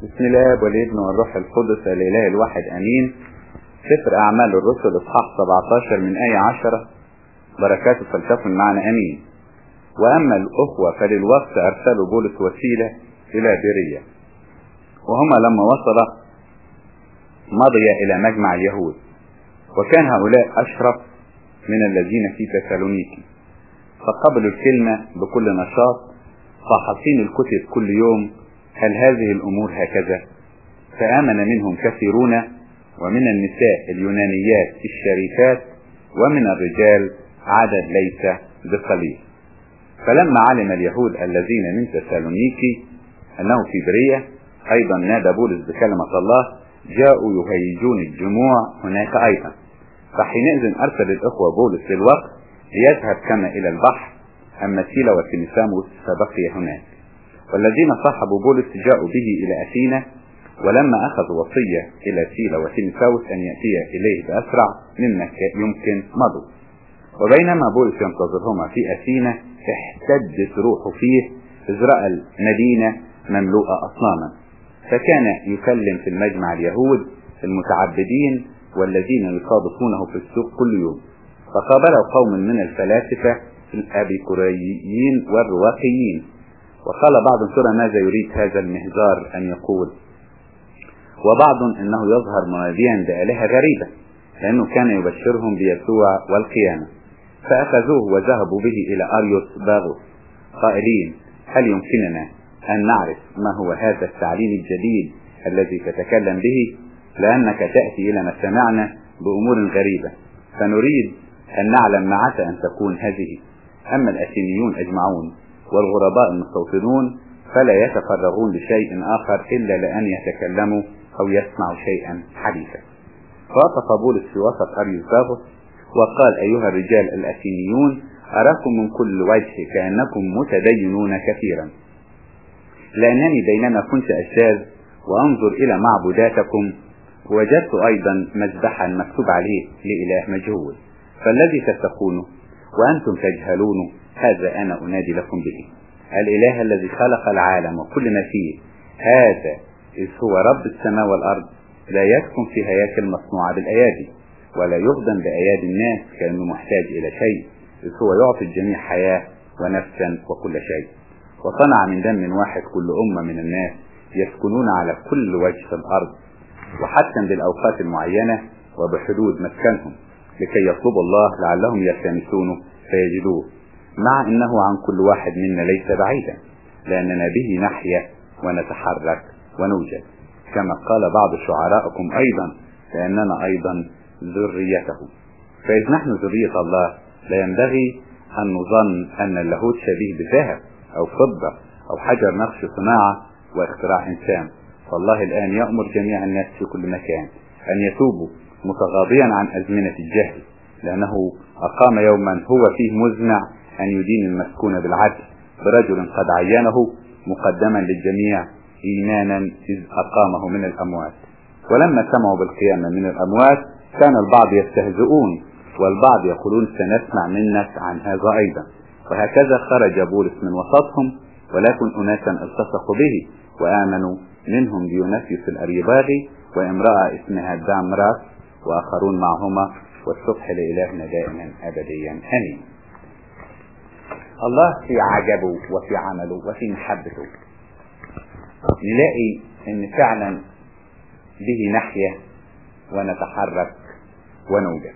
بسم الله والابن والروح القدس الاله الواحد امين سفر اعمال الرسل اصحاح 17 من ايه 10 بركاته فلتكن معنا امين واما الاخوه فللوقت ارسلوا بولس وسيله الى بيريه وهما لما وصل مضي الى مجمع اليهود وكان هؤلاء اشرف من الذين في تسالونيكي فقبلوا الكلمه بكل نشاط فحصين الكتب كل يوم هل هذه الأمور هكذا فآمن منهم كثيرون ومن النساء اليونانيات الشريفات ومن الرجال عدد ليس بقليل فلما علم اليهود الذين من تسالونيكي أنه في برية أيضا نادى بولس بكلمة الله جاءوا يهيجون الجموع هناك أيضا فحينئذ أرسل الإخوة بولس للوقت ليذهب كما إلى البحر أما سيلا وتيمساوس فبقي هناك والذين صاحبوا بولس جاءوا به إلى أثينا ولما أخذوا وصية إلى سيلا وتيمساوس أن يأتي إليه بأسرع مما يمكن مضوا وبينما بولس ينتظرهما في أثينا احتدت روحه فيه إذ رأى المدينة مملوءة أصناما فكان يكلم في المجمع اليهود المتعبدين والذين يصادفونه في السوق كل يوم فقابله قوم من الفلاسفة الأبيكوريين والرواقيين وقال بعض ترى ماذا يريد هذا المهزار أن يقول وبعض أنه يظهر مناديا بآلهة غريبة لأنه كان يبشرهم بيسوع والقيامة فأخذوه وذهبوا به إلى أريوس باغوس قائلين هل يمكننا أن نعرف ما هو هذا التعليم الجديد الذي تتكلم به لأنك تأتي إلى ما سمعنا بأمور غريبة فنريد أن نعلم متى أن تكون هذه أما الأثينيون أجمعون والغرباء المستوطنون فلا يتفرغون لشيء آخر إلا لأن يتكلموا أو يسمعوا شيئا حديثا فوقف بولس في وسط أريوساغوس وقال أيها الرجال الأثينيون أراكم من كل وجه كأنكم متدينون كثيرا لأنني بينما كنت أجتاز وأنظر إلى معبوداتكم وجدت أيضا مذبحا مكتوب عليه لإله مجهول فالذي تتقونه وأنتم تجهلونه هذا أنا أنادي لكم به الإله الذي خلق العالم وكل ما فيه هذا إذ هو رب السماء والأرض لا يسكن في هياكل مصنوعة بالأيادي ولا يخدم بأيادي الناس كأنه محتاج إلى شيء إذ هو يعطي الجميع حياة ونفسا وكل شيء وصنع من دم واحد كل أمة من الناس يسكنون على كل وجه الأرض وحتى بالأوقات المعينة وبحدود مسكنهم لكي يطلبوا الله لعلهم يلتمسونه فيجدوه مع أنه عن كل واحد منا ليس بعيدا لأننا به نحيا ونتحرك ونوجد كما قال بعض شعراءكم أيضا لأننا أيضا ذريته فإذ نحن ذرية الله لا ينبغي أن نظن أن اللاهوت شبيه بذهب أو فضة أو حجر نقش صناعة واختراع إنسان فالله الآن يأمر جميع الناس في كل مكان أن يتوبوا متغاضيا عن أزمنة الجهل لأنه أقام يوما هو فيه مزمع أن يدين المسكون بالعدل برجل قد عينه مقدما للجميع إيمانا إذ أقامه من الأموات ولما سمعوا بالقيامة من الأموات كان البعض يستهزئون والبعض يقولون سنسمع منك عن هذا أيضا وهكذا خرج بولس من وسطهم ولكن أناسا التصقوا به وآمنوا منهم ديونسيوس الأريباغي وامرأة اسمها دامراس وآخرون معهما والصبح لإلهنا دائما أبديا آمين الله في عجبه وفي عمله وفي محبته نلاقي ان فعلا به نحيا ونتحرك ونوجد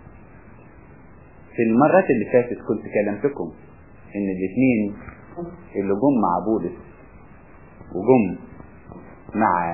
في المرات اللي فاتت كنت كلمتكم ان الاثنين اللي جم مع بولس وجم مع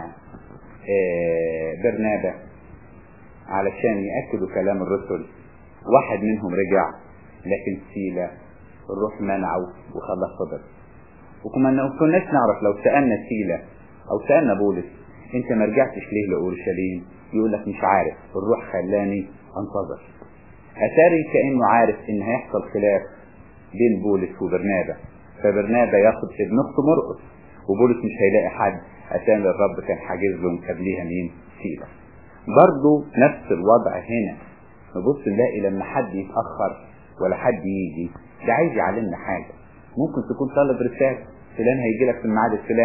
برنابا علشان يأكدوا كلام الرسل واحد منهم رجع لكن سيلا الروح منعه وخلاه صدر وكما كناش نعرف لو سألنا سيلا او سألنا بولس انت ما رجعتش ليه لأورشليم يقول لك مش عارف الروح خلاني انتظر اتاري كأنه عارف ان هيحصل خلاف بين بولس وبرنابا فبرنابا ياخد ابن اخته مرقس وبولس مش هيلاقي حد عشان الرب كان حاجز لهم قبليها مين سيلا برضه نفس الوضع هنا نبص نلاقي لما حد يتأخر ولا حد يجي ده عايز يعلمنا حاجة ممكن تكون طالب رسالة فلان هيجي لك في الميعاد الفلاني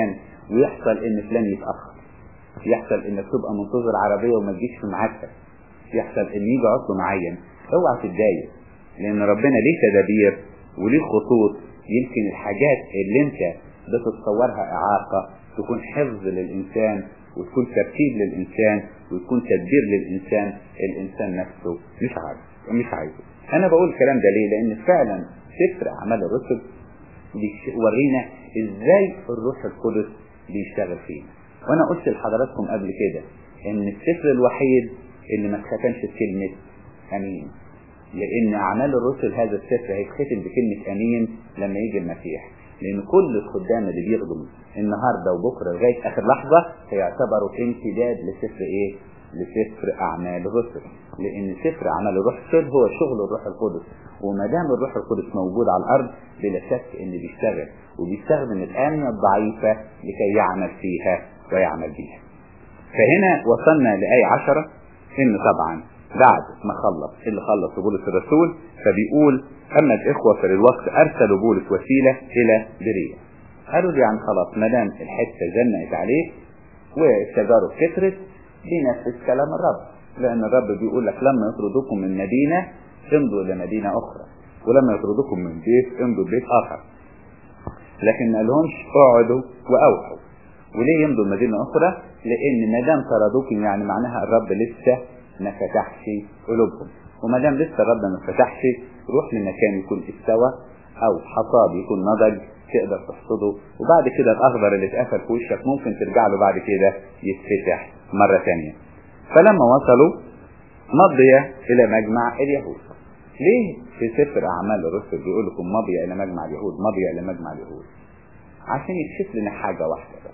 ويحصل ان فلان يتأخر يحصل انك تبقى منتظر عربية وما تجيش في ميعادها يحصل ان يجي عطل معين اوعى تتضايق لان ربنا ليه تدابير وليه خطوط يمكن الحاجات اللي انت بتتصورها اعاقة تكون حفظ للانسان وتكون ترتيب للانسان وتكون تدبير للانسان الانسان نفسه مش عارف مش عايزه انا بقول الكلام ده ليه لان فعلا سفر اعمال الرسل بيورينا ازاي الروح القدس بيشتغل فينا وانا قلت لحضراتكم قبل كده ان السفر الوحيد اللي ما اتختمش بكلمة امين لان اعمال الرسل هذا السفر هيتختم بكلمة امين لما يجي المسيح لان كل الخدام اللي بيخدموا النهاردة وبكرة لغاية اخر لحظة هيعتبروا امتداد لسفر ايه لسفر اعمال الرسل لان سفر اعمال الروح القدس هو شغل الروح القدس وما دام الروح القدس موجود على الارض بلا شك ان بيشتغل وبيستخدم الآمنة الضعيفة لكي يعمل فيها ويعمل بيها فهنا وصلنا لآية عشرة ان طبعا بعد ما خلص اللي خلص بولس الرسول فبيقول اما الاخوة في الوقت ارسلوا بولس وسيلة الى برية قالوا لي يعني خلاص ما دام الحتة زنقت عليك والتجارب كترت بنفس كلام الرب لان الرب بيقول لك لما يطردوكم من مدينة امضوا الى مدينة اخرى ولما يطردوكم من بيت امضوا لبيت اخر لكن ما لهمش اقعدوا واوحوا وليه يمضوا لمدينة اخرى لان ما دام طردوكم يعني معناها الرب لسه ما فتحش قلوبهم وما دام لسه الرب ما فتحش روح لمكان يكون استوى او حصاد يكون نضج تقدر تحصده وبعد كده الاخضر اللي اتقفل في وشك ممكن ترجع له بعد كده يتفتح مرة ثانية فلما وصلوا مضي الى مجمع اليهود ليه في سفر اعمال الرسل بيقول لكم مضي الى مجمع اليهود مضي الى مجمع اليهود عشان يكشف لنا حاجة واحدة بس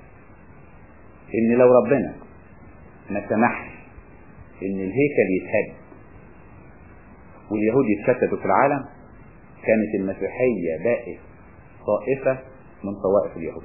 ان لو ربنا ما سمحش ان الهيكل يتهد واليهود يتشتتوا في العالم كانت المسيحية بقت طائفة من طوائف اليهود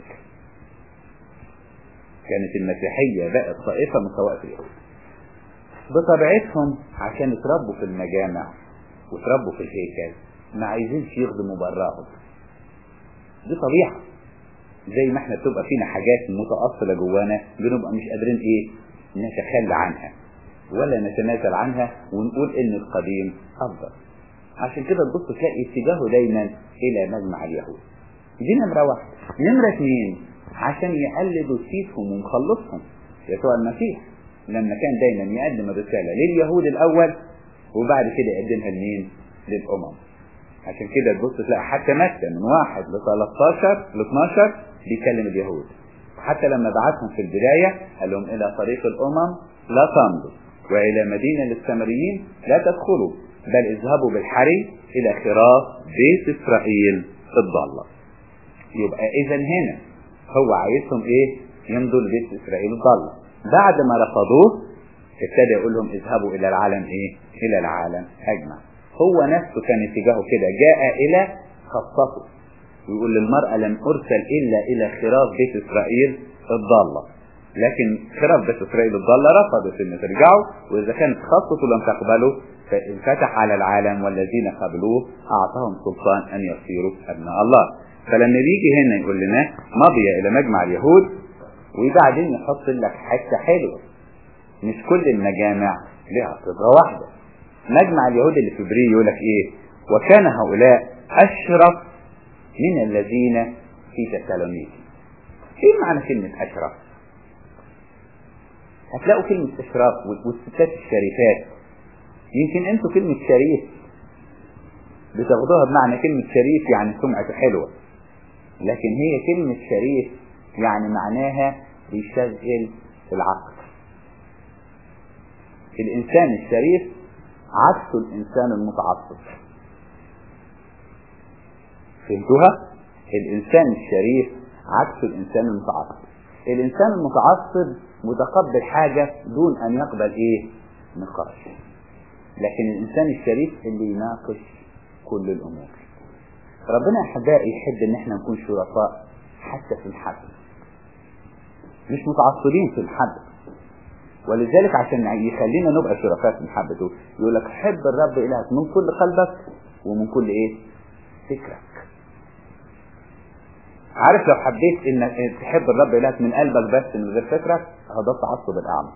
كانت المسيحية بقت طائفة من طوائف اليهود بطبيعتهم عشان يتربوا في المجامع وتربوا في الهيكل ما عايزينش يخدموا براهم دي طبيعة زي ما احنا بتبقى فينا حاجات متأصلة جوانا بنبقى مش قادرين ايه نتخلى عنها ولا نتنازل عنها ونقول ان القديم افضل عشان كده تبص تلاقي اتجاهه دايما الى مجمع اليهود دي نمرة واحد نمرة اثنين عشان يقلدوا سيفهم ومخلصهم يسوع المسيح لما كان دايما يقدم الرسالة لليهود الاول وبعد كده يقدمها لمين للامم عشان كده تبص تلاقي حتى متى من واحد ل 13 ل 12 بيكلم اليهود حتى لما بعتهم في البداية قال لهم إلى طريق الأمم لا تمضوا وإلى مدينة للسامريين لا تدخلوا بل اذهبوا بالحري إلى خراف بيت إسرائيل الضالة يبقى إذا هنا هو عايزهم إيه يمضوا لبيت إسرائيل الضالة بعد ما رفضوه ابتدى يقول لهم اذهبوا إلى العالم إيه إلى العالم أجمع هو نفسه كان اتجاهه كده جاء إلى خطته ويقول للمرأة لم أرسل إلا إلى خراف بيت إسرائيل الضالة لكن خراف بيت إسرائيل الضالة رفضت أن ترجعوا وإذا كانت خطته لم تقبله فانفتح على العالم والذين قبلوه أعطاهم سلطان أن يصيروا أبناء الله فلما بيجي هنا يقول لنا مضي إلى مجمع اليهود وبعدين يحط لك حتة حلوة مش كل المجامع لها صفة واحدة مجمع اليهود اللي في بري يقول لك ايه وكان هؤلاء اشرف من الذين في تسالونيكي ايه معنى كلمة اشرف هتلاقوا كلمة اشراف والستات الشريفات يمكن انتوا كلمة شريف بتاخدوها بمعنى كلمة شريف يعني سمعة حلوة لكن هي كلمة شريف يعني معناها بيشغل العقل الانسان الشريف عكس الإنسان المتعصب فهمتوها؟ الإنسان الشريف عكس الإنسان المتعصب الإنسان المتعصب متقبل حاجة دون أن يقبل إيه؟ نقاش لكن الإنسان الشريف اللي يناقش كل الأمور ربنا أحبائي يحب إن احنا نكون شرفاء حتى في الحد مش متعصبين في الحد ولذلك عشان يخلينا نبقى شرفاء في محبته يقول لك حب الرب إلهك من كل قلبك ومن كل إيه فكرك عارف لو حبيت انك تحب الرب الهك من قلبك بس من غير فكرك اهو ده التعصب الاعمى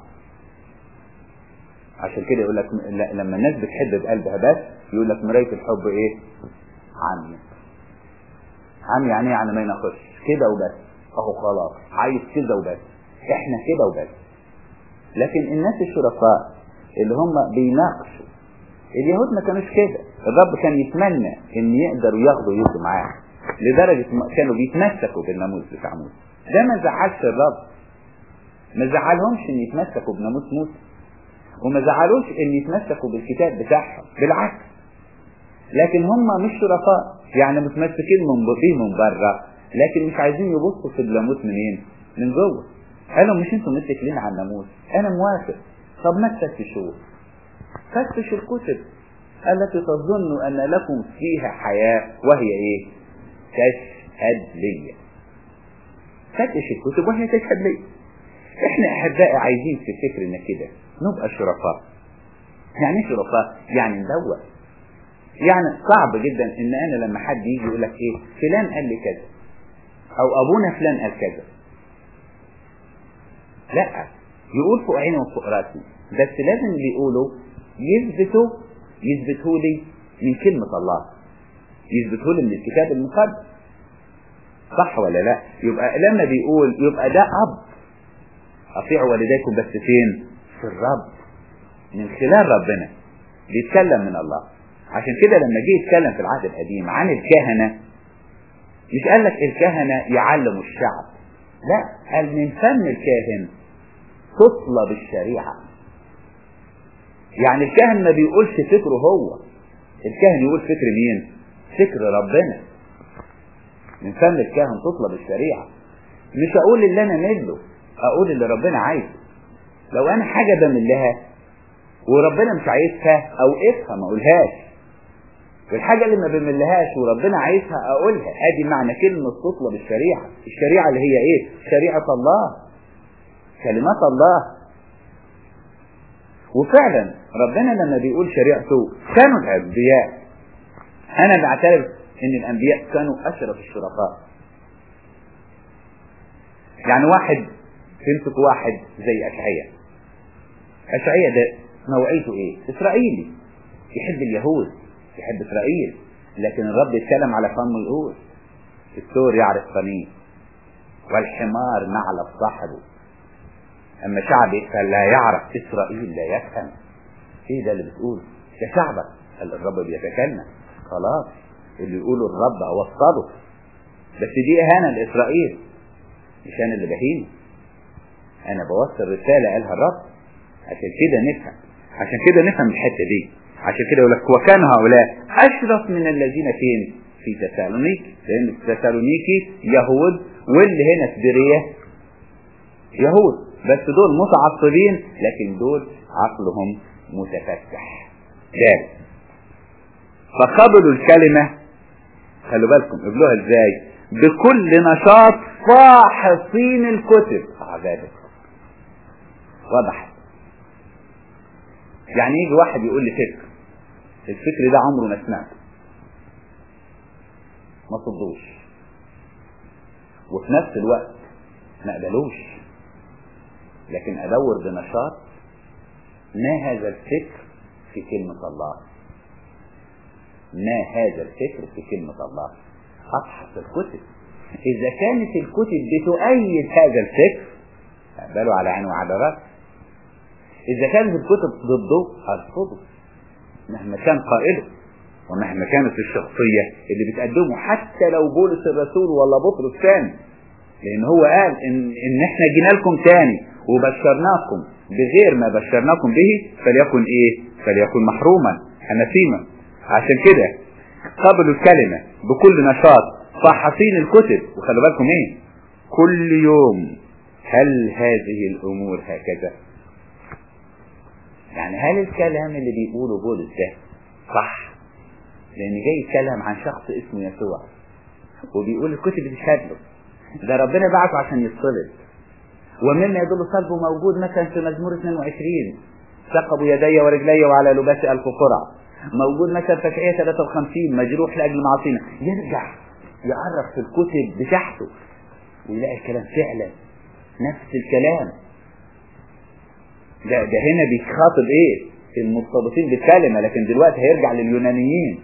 عشان كده يقول لك لما الناس بتحب بقلبها بس يقول لك مرايه الحب ايه عمي عمي يعني يعني ما يناقش كده وبس اهو خلاص عايز كده وبس احنا كده وبس لكن الناس الشرفاء اللي هم بيناقشوا اليهود ما كانوش كده الرب كان يتمنى ان يقدروا ياخدوا يدوا معاه لدرجة كانوا بيتمسكوا بالناموس بتاع موسى ده ما زعلش الرب ما زعلهمش ان يتمسكوا بناموس موسى وما زعلوش ان يتمسكوا بالكتاب بتاعهم بالعكس لكن هم مش شرفاء يعني متمسكين من بيه من بره لكن مش عايزين يبصوا في الناموس منين من جوه قالوا مش انتوا متكلين على الناموس انا موافق طب ما تفتشوه فتش الكتب التي تظن ان لكم فيها حياة وهي ايه تشهد لي فتش الكتب وهي تشهد لي احنا احبائي عايزين في فكرنا كده نبقى شرفاء يعني ايه شرفاء يعني ندور يعني صعب جدا ان انا لما حد يجي يقول لك ايه فلان قال لي كذا او ابونا فلان قال كذا لا يقول فوق عيني وفوق راسي بس لازم اللي يقوله يثبتوا يثبتوا لي من كلمة الله يثبتوا لي من الكتاب المقدس صح ولا لا يبقى لما بيقول يبقى ده اب اطيعوا والديكم بس فين في الرب من خلال ربنا بيتكلم من الله عشان كده لما جه يتكلم في العهد القديم عن الكهنة مش قال لك الكهنة يعلموا الشعب لا قال من فم الكاهن تطلب الشريعة يعني الكاهن ما بيقولش فكره هو الكاهن يقول فكر مين فكر ربنا من فم الكاهن تطلب الشريعة مش اقول اللي انا مله اقول اللي ربنا عايزه لو انا حاجة بملها وربنا مش عايزها اوقفها ما اقولهاش والحاجة اللي ما بملهاش وربنا عايزها اقولها ادي معنى كلمة تطلب الشريعة الشريعة اللي هي ايه شريعة الله كلمات الله وفعلا ربنا لما بيقول شريعته كانوا الانبياء انا بعترف ان الانبياء كانوا اشرف الشرفاء يعني واحد تمسك واحد زي اشعياء اشعياء ده نوعيته ايه اسرائيلي يحب اليهود يحب اسرائيل لكن الرب يتكلم على فمه يقول الثور يعرف قنيه والحمار نعلب صاحبه اما شعبي فلا يعرف اسرائيل لا يفهم ايه ده اللي بتقول ده شعبك قال الرب بيتكلم خلاص اللي يقوله الرب اوصله بس دي اهانه لاسرائيل مش انا اللي بهينه انا بوصل رساله قالها الرب عشان كده نفهم عشان كده نفهم الحته دي عشان كده يقول لك وكان هؤلاء اشرف من الذين فين في تسالونيكي لان تسالونيكي يهود واللي هنا في بريه يهود بس دول متعصبين لكن دول عقلهم متفتح ذلك فقبلوا الكلمة خلوا بالكم قبلوها ازاي بكل نشاط فاحصين الكتب عذابك وضحت يعني يجي واحد يقول لي فكر الفكر ده عمره ما سمعته ما صدوش وفي نفس الوقت ما قبلوش لكن ادور بنشاط ما هذا الفكر في كلمة الله ما هذا الفكر في كلمة الله ابحث الكتب اذا كانت الكتب بتؤيد هذا الفكر اقبله على عين وعلى راس اذا كانت الكتب ضده ارفضه مهما كان قائله ومهما كانت الشخصية اللي بتقدمه حتى لو بولس الرسول ولا بطرس ثاني لان هو قال ان, إن احنا جينا لكم تاني وبشرناكم بغير ما بشرناكم به فليكن ايه فليكن محروما اناسيما عشان كده قبلوا الكلمة بكل نشاط فحصين الكتب وخلوا بالكم ايه كل يوم هل هذه الامور هكذا يعني هل الكلام اللي بيقوله بولس ده صح لان جاي يتكلم عن شخص اسمه يسوع وبيقول الكتب تشهد له ده ربنا بعته عشان يتصلب ومما يدل صلبه موجود مثلا في مزمور 22 ثقبوا يدي ورجلي وعلى لباسي ألف قرع موجود مثلا في اشعياء 53 مجروح لاجل معاصينا يرجع يعرف في الكتب بتاعته ويلاقي الكلام فعلا نفس الكلام ده ده هنا بيخاطب ايه المرتبطين بالكلمة لكن دلوقتي هيرجع لليونانيين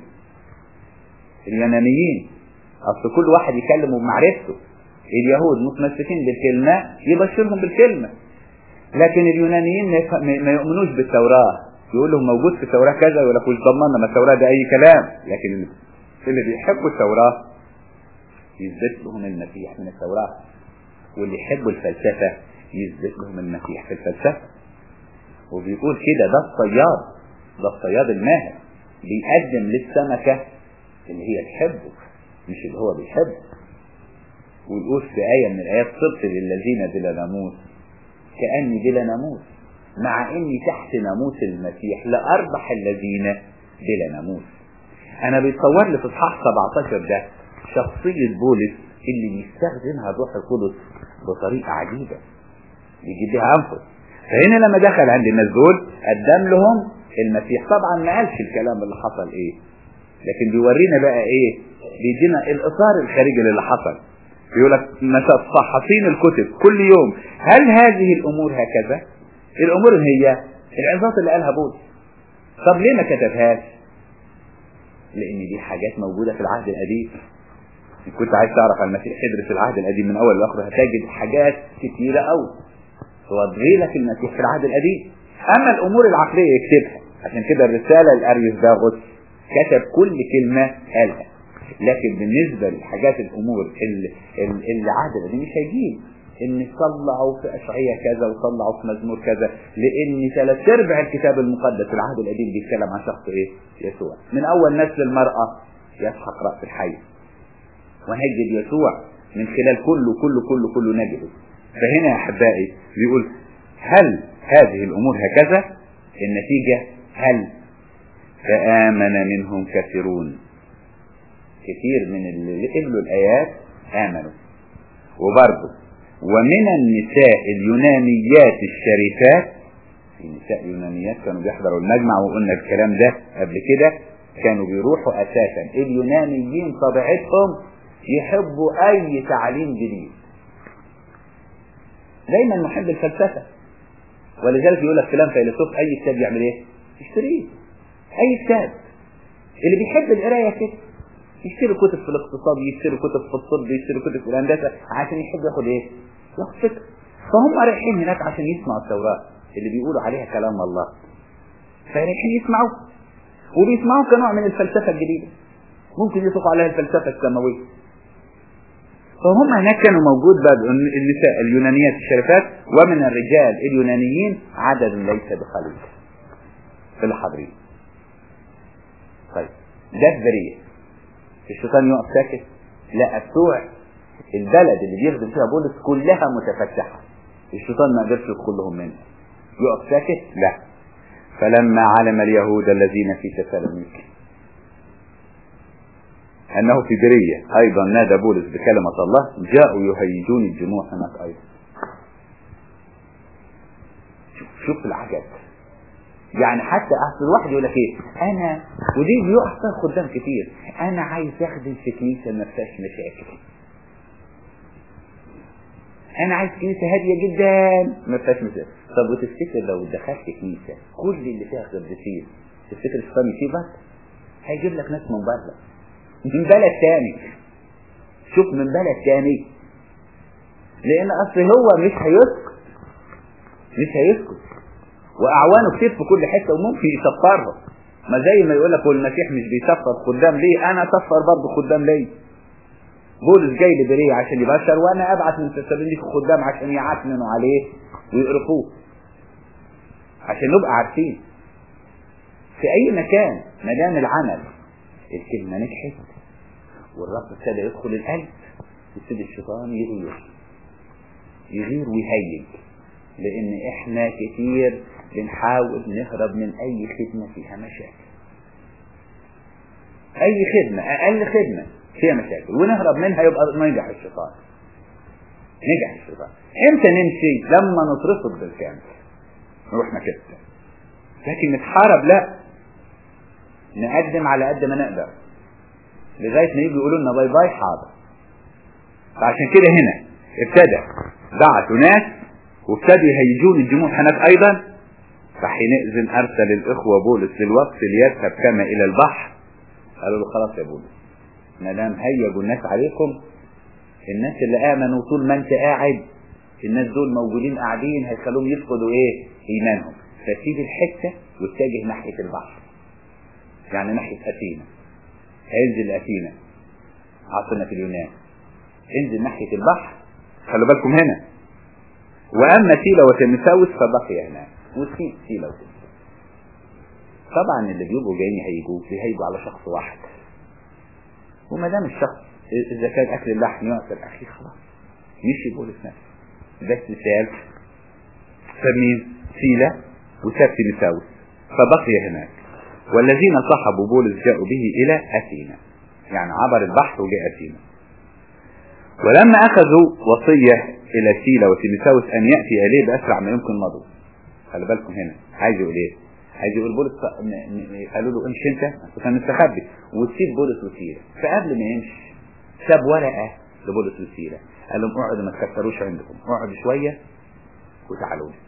اليونانيين اصل كل واحد يكلم بمعرفته اليهود متمسكين بالكلمة يبشرهم بالكلمة لكن اليونانيين ما يؤمنوش بالتوراة يقول لهم موجود في التوراة كذا ويقول لك مش ضمننا ما التوراة ده اي كلام لكن اللي بيحبوا التوراة يثبت لهم المسيح من التوراة واللي يحبوا الفلسفة يثبت لهم المسيح في الفلسفة وبيقول كده ده الصياد ده الصياد الماهر بيقدم للسمكة اللي هي تحبه مش اللي هو بيحبه ويقول في آية من الآيات صرت للذين بلا ناموس كأني بلا ناموس مع إني تحت ناموس المسيح لأربح الذين بلا ناموس أنا بيتصور لي في إصحاح 17 ده شخصية بولس اللي بيستخدمها الروح القدس بطريقة عجيبة يجيب بيها أنفس فهنا لما دخل عند الناس دول قدم لهم المسيح طبعا ما قالش الكلام اللي حصل ايه لكن بيورينا بقى ايه بيدينا الاثار الخارجي اللي حصل بيقول لك متصحفين الكتب كل يوم هل هذه الامور هكذا الامور هي العظات اللي قالها بولس طب ليه ما كتبهاش لان دي حاجات موجودة في العهد القديم إن كنت عايز تعرف عن المسيح ادرس العهد القديم من اول لاخر هتجد حاجات كتيرة قوي توضي لك المسيح في العهد القديم اما الامور العقلية يكتبها عشان كده الرسالة لاريوس داغوس كتب كل كلمة قالها لكن بالنسبة للحاجات الامور اللي, اللي العهد القديم مش هيجيب ان طلعوا في اشعية كذا وطلعوا في مزمور كذا لان ثلاث ارباع الكتاب المقدس العهد القديم بيتكلم عن شخص ايه يسوع من اول نسل المرأة يسحق رأس الحي وهجد يسوع من خلال كله كله كله كله نجده فهنا يا احبائي بيقول هل هذه الامور هكذا النتيجة هل فآمن منهم كثيرون كثير من اللي قبلوا الآيات آمنوا وبرضه ومن النساء اليونانيات الشريفات في نساء يونانيات كانوا بيحضروا المجمع وقلنا الكلام ده قبل كده كانوا بيروحوا أساسا اليونانيين طبيعتهم يحبوا أي تعليم جديد دايما محب الفلسفة ولذلك يقول لك كلام فيلسوف أي كتاب يعمل إيه؟ يشتريه أي كتاب اللي بيحب القراية كده يشتري كتب في الاقتصاد يشتري كتب في الطب يشتري كتب في الهندسة عشان يحب ياخد ايه ياخد فكرة فهم رايحين هناك عشان يسمعوا التوراة اللي بيقولوا عليها كلام الله فرايحين يسمعوا وبيسمعوا كنوع من الفلسفة الجديدة ممكن يطلقوا عليها الفلسفة السماوية فهم هناك كانوا موجود بقى النساء اليونانيات الشرفات ومن الرجال اليونانيين عدد ليس بقليل في الحاضرين طيب ده البريه الشيطان يقف ساكت لا بتوع البلد اللي بيخدم فيها بولس كلها متفتحة الشيطان ما قدرش يدخل لهم منها يقف ساكت لا فلما علم اليهود الذين في تسالونيك أنه في برية أيضا نادى بولس بكلمة الله جاءوا يهيجون الجموع هناك أيضا شوف, شوف العجب يعني حتى اصل الواحد يقول لك ايه انا ودي بيحصل خدام كتير انا عايز اخدم في كنيسه ما فيهاش مشاكل انا عايز كنيسه هاديه جدا ما فيهاش مشاكل طب وتفتكر لو دخلت كنيسه كل اللي فيها قديسين تفتكر الشيطان يسيبك هيجيب لك ناس من بره من بلد تاني شوف من بلد تاني لان اصل هو مش هيسكت مش هيسكت واعوانه كتير في كل حته وممكن يسفرهم ما زي ما يقول لك هو المسيح مش بيسفر خدام ليه انا اسفر برضه خدام ليه بولس جاي لبريه عشان يبشر وانا ابعت من تسالونيك خدام عشان يعكننوا عليه ويقرفوه عشان نبقى عارفين في اي مكان ما دام العمل الكلمه نجحت والرب ابتدى يدخل القلب يبتدي الشيطان يغير يغير ويهيج لان احنا كتير بنحاول نهرب من اي خدمة فيها مشاكل اي خدمة اقل خدمة فيها مشاكل ونهرب منها يبقى ننجح الشيطان نجح الشيطان امتى نمشي لما نترفض بالكامل نروح مكتب لكن نتحارب لا نقدم على قد ما نقدر لغاية ما يجي يقولوا لنا باي باي حاضر فعشان كده هنا ابتدى بعثوا ناس وابتدوا يهيجون الجموع هناك ايضا فحينئذ ارسل الاخوة بولس للوقت ليذهب كما الى البحر قالوا له خلاص يا بولس ما دام هيجوا الناس عليكم الناس اللي امنوا طول ما انت قاعد الناس دول موجودين قاعدين هيخلوهم يفقدوا ايه ايمانهم فسيب الحته واتجه ناحيه البحر يعني ناحيه اثينا هينزل اثينا عاصمه اليونان انزل ناحيه البحر خلوا بالكم هنا واما سيلا وتيمساوس فبقي هناك وسيب سيلا وتيمساوس طبعا اللي بيبقوا جايين يهيجوا بيهيجوا على شخص واحد وما دام الشخص اذا كان اكل اللحم يعثر اخيه خلاص مشي بولس نفسه بس مثال سمين سيلا وساب تيمساوس فبقي هناك والذين صحبوا بولس جاءوا به الى اثينا يعني عبر البحر وجاء اثينا ولما اخذوا وصية الى سيلا وتيمساوس ان يأتي اليه باسرع ما يمكن مضوا خلي بالكم هنا عايز يقول ايه عايز يقول بولس قالوا له امشي انت كان مستخبي وتسيب بولس وسيلة فقبل ما يمشي ساب ورقة لبولس وسيلة قال لهم اقعدوا ما تكسروش عندكم اقعدوا شوية وتعالوا لي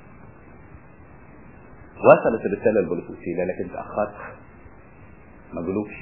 وصلت الرسالة لبولس وسيلة لكن تأخرت ما قالوش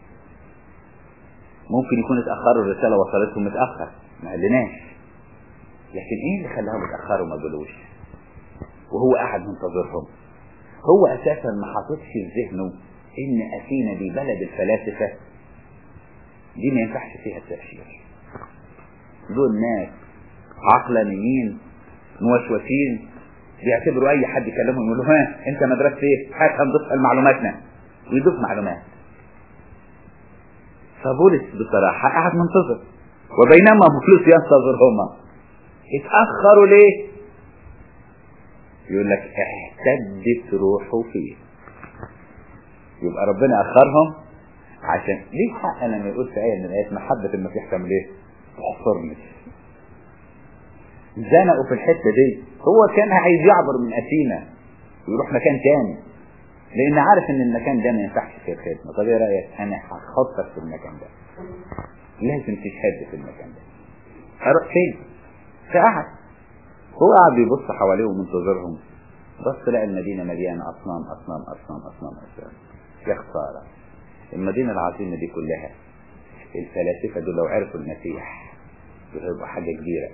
ممكن يكون اتأخروا الرسالة وصلتهم متأخر ما قالناش لكن ايه اللي خلاهم يتأخروا ما قالوش وهو قاعد منتظرهم هو اساسا ما حاططش في ذهنه ان اثينا دي بلد الفلاسفة دي ما ينفعش فيها التأشير دول ناس عقلانيين موشوشين بيعتبروا اي حد يكلمهم يقول له ها انت مدرسة ايه هات هنضيف معلوماتنا ويضيف معلومات فبولس بصراحة قاعد منتظر وبينما بولس ينتظرهما اتأخروا ليه يقول لك احتدت روحه فيه يبقى ربنا اخرهم عشان ليه حق لما يقول في آية من الآيات محبة المسيح تعمل ايه؟ تحصرني زنقوا في الحتة دي هو كان عايز يعبر من أثينا ويروح مكان تاني لأن عارف إن المكان ده ما ينفعش فيه الخدمة طب إيه رأيك؟ أنا هحطك في المكان ده لازم تشهد في المكان ده أروح فين؟ فقعد هو قاعد بيبص حواليه ومنتظرهم بص لقى المدينة مليانة أصنام أصنام أصنام أصنام أصنام يا خسارة المدينة العظيمة دي كلها الفلاسفة دول لو عرفوا المسيح هيبقى حاجة كبيرة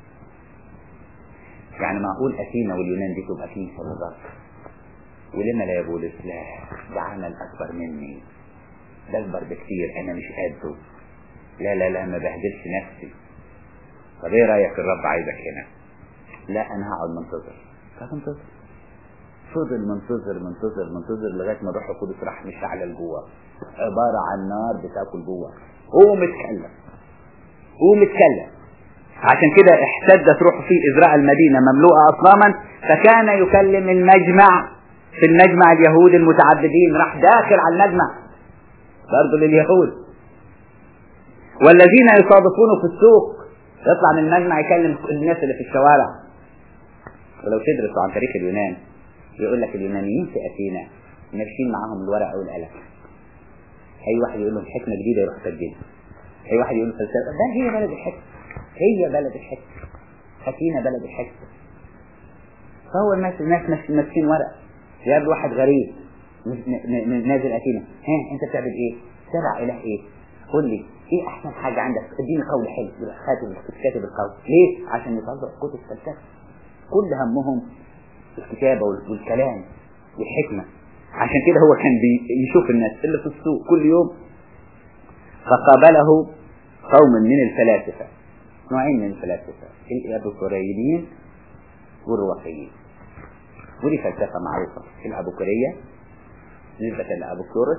يعني معقول أثينا واليونان دي تبقى كنيسة بالظبط ولما لا يا بولس لا ده عمل أكبر مني ده أكبر بكتير أنا مش قده لا لا لا ما بهدلش نفسي طب ايه رأيك الرب عايزك هنا لا انا هقعد منتظر فمنتظر فضل منتظر منتظر منتظر لغاية ما الروح القدس راح مشعل جوه عبارة عن نار بتاكل جوه هو متكلم هو متكلم عشان كده احتدت روحه في إزراء المدينة مملوءة أصناما فكان يكلم المجمع في المجمع اليهود المتعددين راح داخل على المجمع برضه لليهود والذين يصادفونه في السوق يطلع من المجمع يكلم الناس اللي في الشوارع ولو تدرسوا عن تاريخ اليونان يقول لك اليونانيين في أثينا ماشيين معاهم الورقة والقلم أي واحد يقول لهم حكمة جديدة يروح سجلها أي واحد يقول له فلسفة ده هي بلد الحكمة هي بلد الحكمة أثينا بلد الحكمة فهو الناس الناس ماسكين ورقة يقابل واحد غريب نازل أثينا ها أنت بتعمل إيه؟ تبع إله إيه؟ قول لي ايه احسن حاجة عندك اديني قول حلو يبقى خاتم كاتب القول ليه عشان يطلع كتب فلسفة كل همهم الكتابة والكلام والحكمة عشان كده هو كان بيشوف الناس اللي في السوق كل يوم فقابله قوم من الفلاسفة نوعين من الفلاسفة الأبوكوريين والرواقيين ودي فلسفة معروفة الأبوكورية نسبة لأبوكورس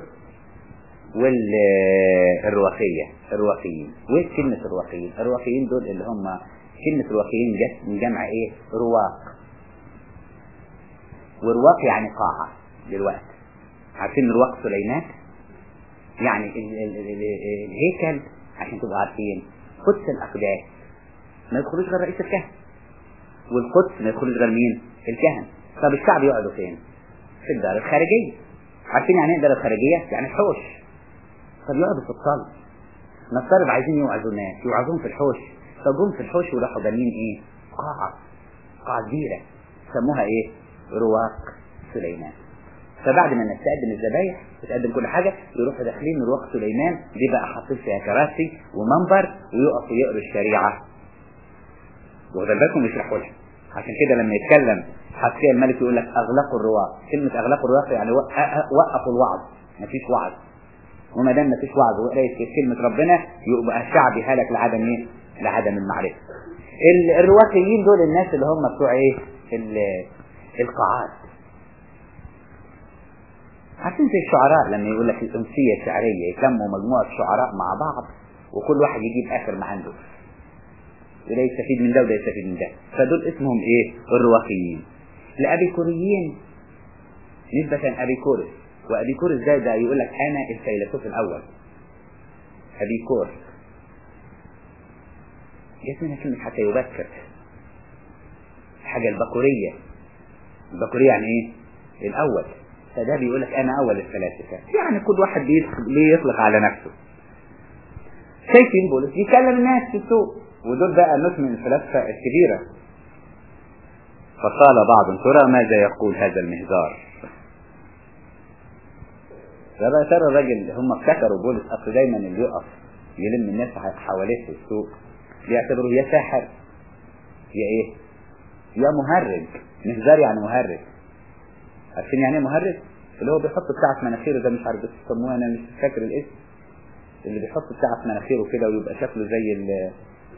والرواقية الرواقيين وايه كلمة الرواقيين الرواقيين دول اللي هم كلمة الرواقيين جت من جمع ايه رواق ورواق يعني قاعة دلوقتي عارفين رواق سليمان يعني ال ال ال الهيكل عشان تبقوا عارفين قدس الأقداس ما يدخلوش غير رئيس الكهنة والقدس ما يدخلوش غير مين الكهنة طب الشعب يقعدوا فين في الدار الخارجية عارفين يعني ايه الدار الخارجية يعني الحوش طب يقعدوا في الصلاة نفترض عايزين يوعظوا الناس يوعظوهم في الحوش فجم في الحوش وراحوا بانين ايه قاعة قاعة كبيرة سموها ايه رواق سليمان فبعد ما الناس تقدم الذبايح وتقدم كل حاجة يروحوا داخلين رواق سليمان دي بقى حاطين فيها كراسي ومنبر ويقفوا يقروا الشريعة واخد بالكم يشرحوا لها عشان كده لما يتكلم حسكي الملك يقول لك اغلقوا الرواق كلمة اغلقوا الرواق يعني وقفوا الوعظ مفيش وعظ وما دام مفيش وعظ وقرايه في كلمة ربنا يبقى الشعب يهلك لعدم ايه؟ لعدم المعرفة. الرواقيين دول الناس اللي هم بتوع ايه؟ القاعات. عارفين زي الشعراء لما يقول لك الأمسية الشعرية يسموا مجموعة شعراء مع بعض وكل واحد يجيب آخر ما عنده. وده يستفيد من ده وده يستفيد من ده. فدول اسمهم ايه؟ الرواقيين. الأبيكوريين نسبة أبيكورس وأبيكورس ده ده يقول لك أنا الفيلسوف الأول أبيكور جت منها كلمة حتى يبكر الحاجة البكورية البكورية يعني إيه؟ الأول فده بيقول لك أنا أول الفلاسفة يعني كل واحد بيطلق على نفسه شايفين بولس بيكلم الناس في السوق ودول بقى ناس من الفلاسفة الكبيرة فقال بعض ترى ماذا يقول هذا المهزار فبقى ترى الراجل هم افتكروا بولس اصل دايما اللي يقف يلم الناس حواليه في السوق بيعتبروه يا ساحر يا ايه يا مهرج مهزار يعني مهرج عارفين يعني ايه مهرج اللي هو بيحط بتاعة مناخيره ده مش عارف بيسموه انا مش فاكر الاسم اللي بيحط بتاعة مناخيره كده ويبقى شكله زي ال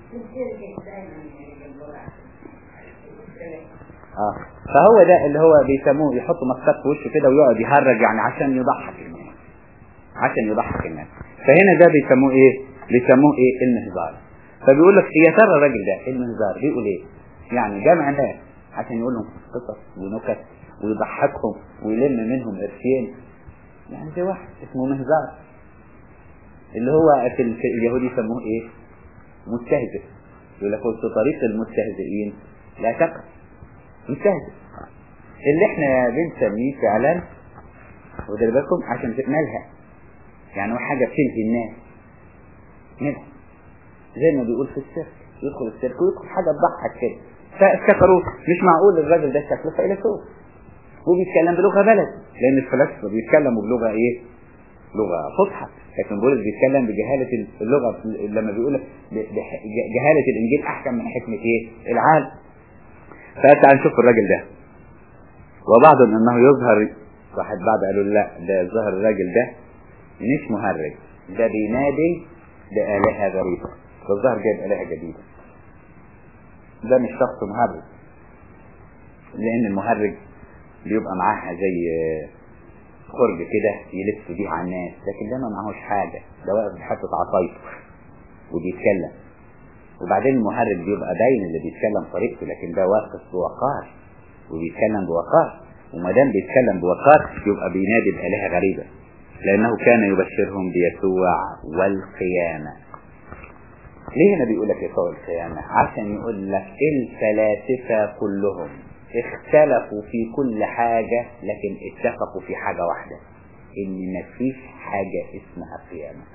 اه فهو ده اللي هو بيسموه يحط مسكات في وشه كده ويقعد يهرج يعني عشان يضحك الناس عشان يضحك الناس فهنا ده بيسموه ايه بيسموه ايه المهزار فبيقول لك يا ترى الراجل ده المهزار بيقول ايه يعني جمع ناس عشان يقول لهم قصص ونكت ويضحكهم ويلم منهم قرشين يعني زي واحد اسمه مهزار اللي هو في, في اليهود يسموه ايه مستهزئ يقول لك في طريق المستهزئين لا تقف مستهزئ اللي احنا بنسميه فعلا وده بالكم عشان مالها يعني هو حاجة بتلهي الناس منها زي ما بيقول في السيرك يدخل السيرك ويدخل حاجة تضحك كده فافتكروا مش معقول الراجل ده شكله فيلسوف وبيتكلم بلغة بلد لأن الفلاسفة بيتكلموا بلغة إيه؟ لغة فصحى لكن بولس بيتكلم بجهالة اللغة لما بيقول جهالة الإنجيل أحكم من حكمة إيه؟ العالم فتعال نشوف الراجل ده وبعض انه يظهر واحد بعد قالوا لا ده ظهر الراجل ده مش مهرج ده بينادي بآلهة غريبة فالظهر جايب آلهة جديدة ده مش شخص مهرج لأن المهرج بيبقى معاها زي خرج كده يلف بيه على الناس لكن ده ما معهوش حاجة ده واقف بحطة عصايته وبيتكلم وبعدين المهرج بيبقى باين اللي بيتكلم طريقته لكن ده واقف بوقار وبيتكلم بوقار وما دام بيتكلم بوقار يبقى بينادي بآلهة غريبة لأنه كان يبشرهم بيسوع والقيامة ليه هنا بيقول لك يسوع القيامة عشان يقول لك الفلاسفة كلهم اختلفوا في كل حاجة لكن اتفقوا في حاجة واحدة ان مفيش حاجة اسمها قيامة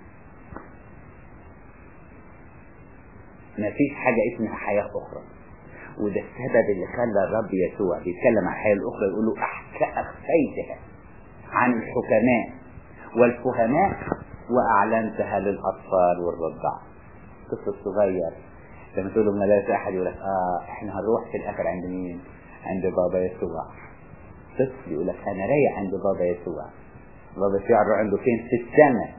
مفيش حاجة اسمها حياة أخرى وده السبب اللي خلى الرب يسوع بيتكلم عن الحياة الأخرى يقول له أخفيتها عن الحكماء والفهماء وأعلنتها للأطفال والرضع طفل صغير لما تقول له ملاك أحد يقول لك آه إحنا هنروح في الآخر عند مين؟ عند بابا يسوع طفل يقول لك أنا رايح عند بابا يسوع بابا يسوع نروح عنده فين؟ في السماء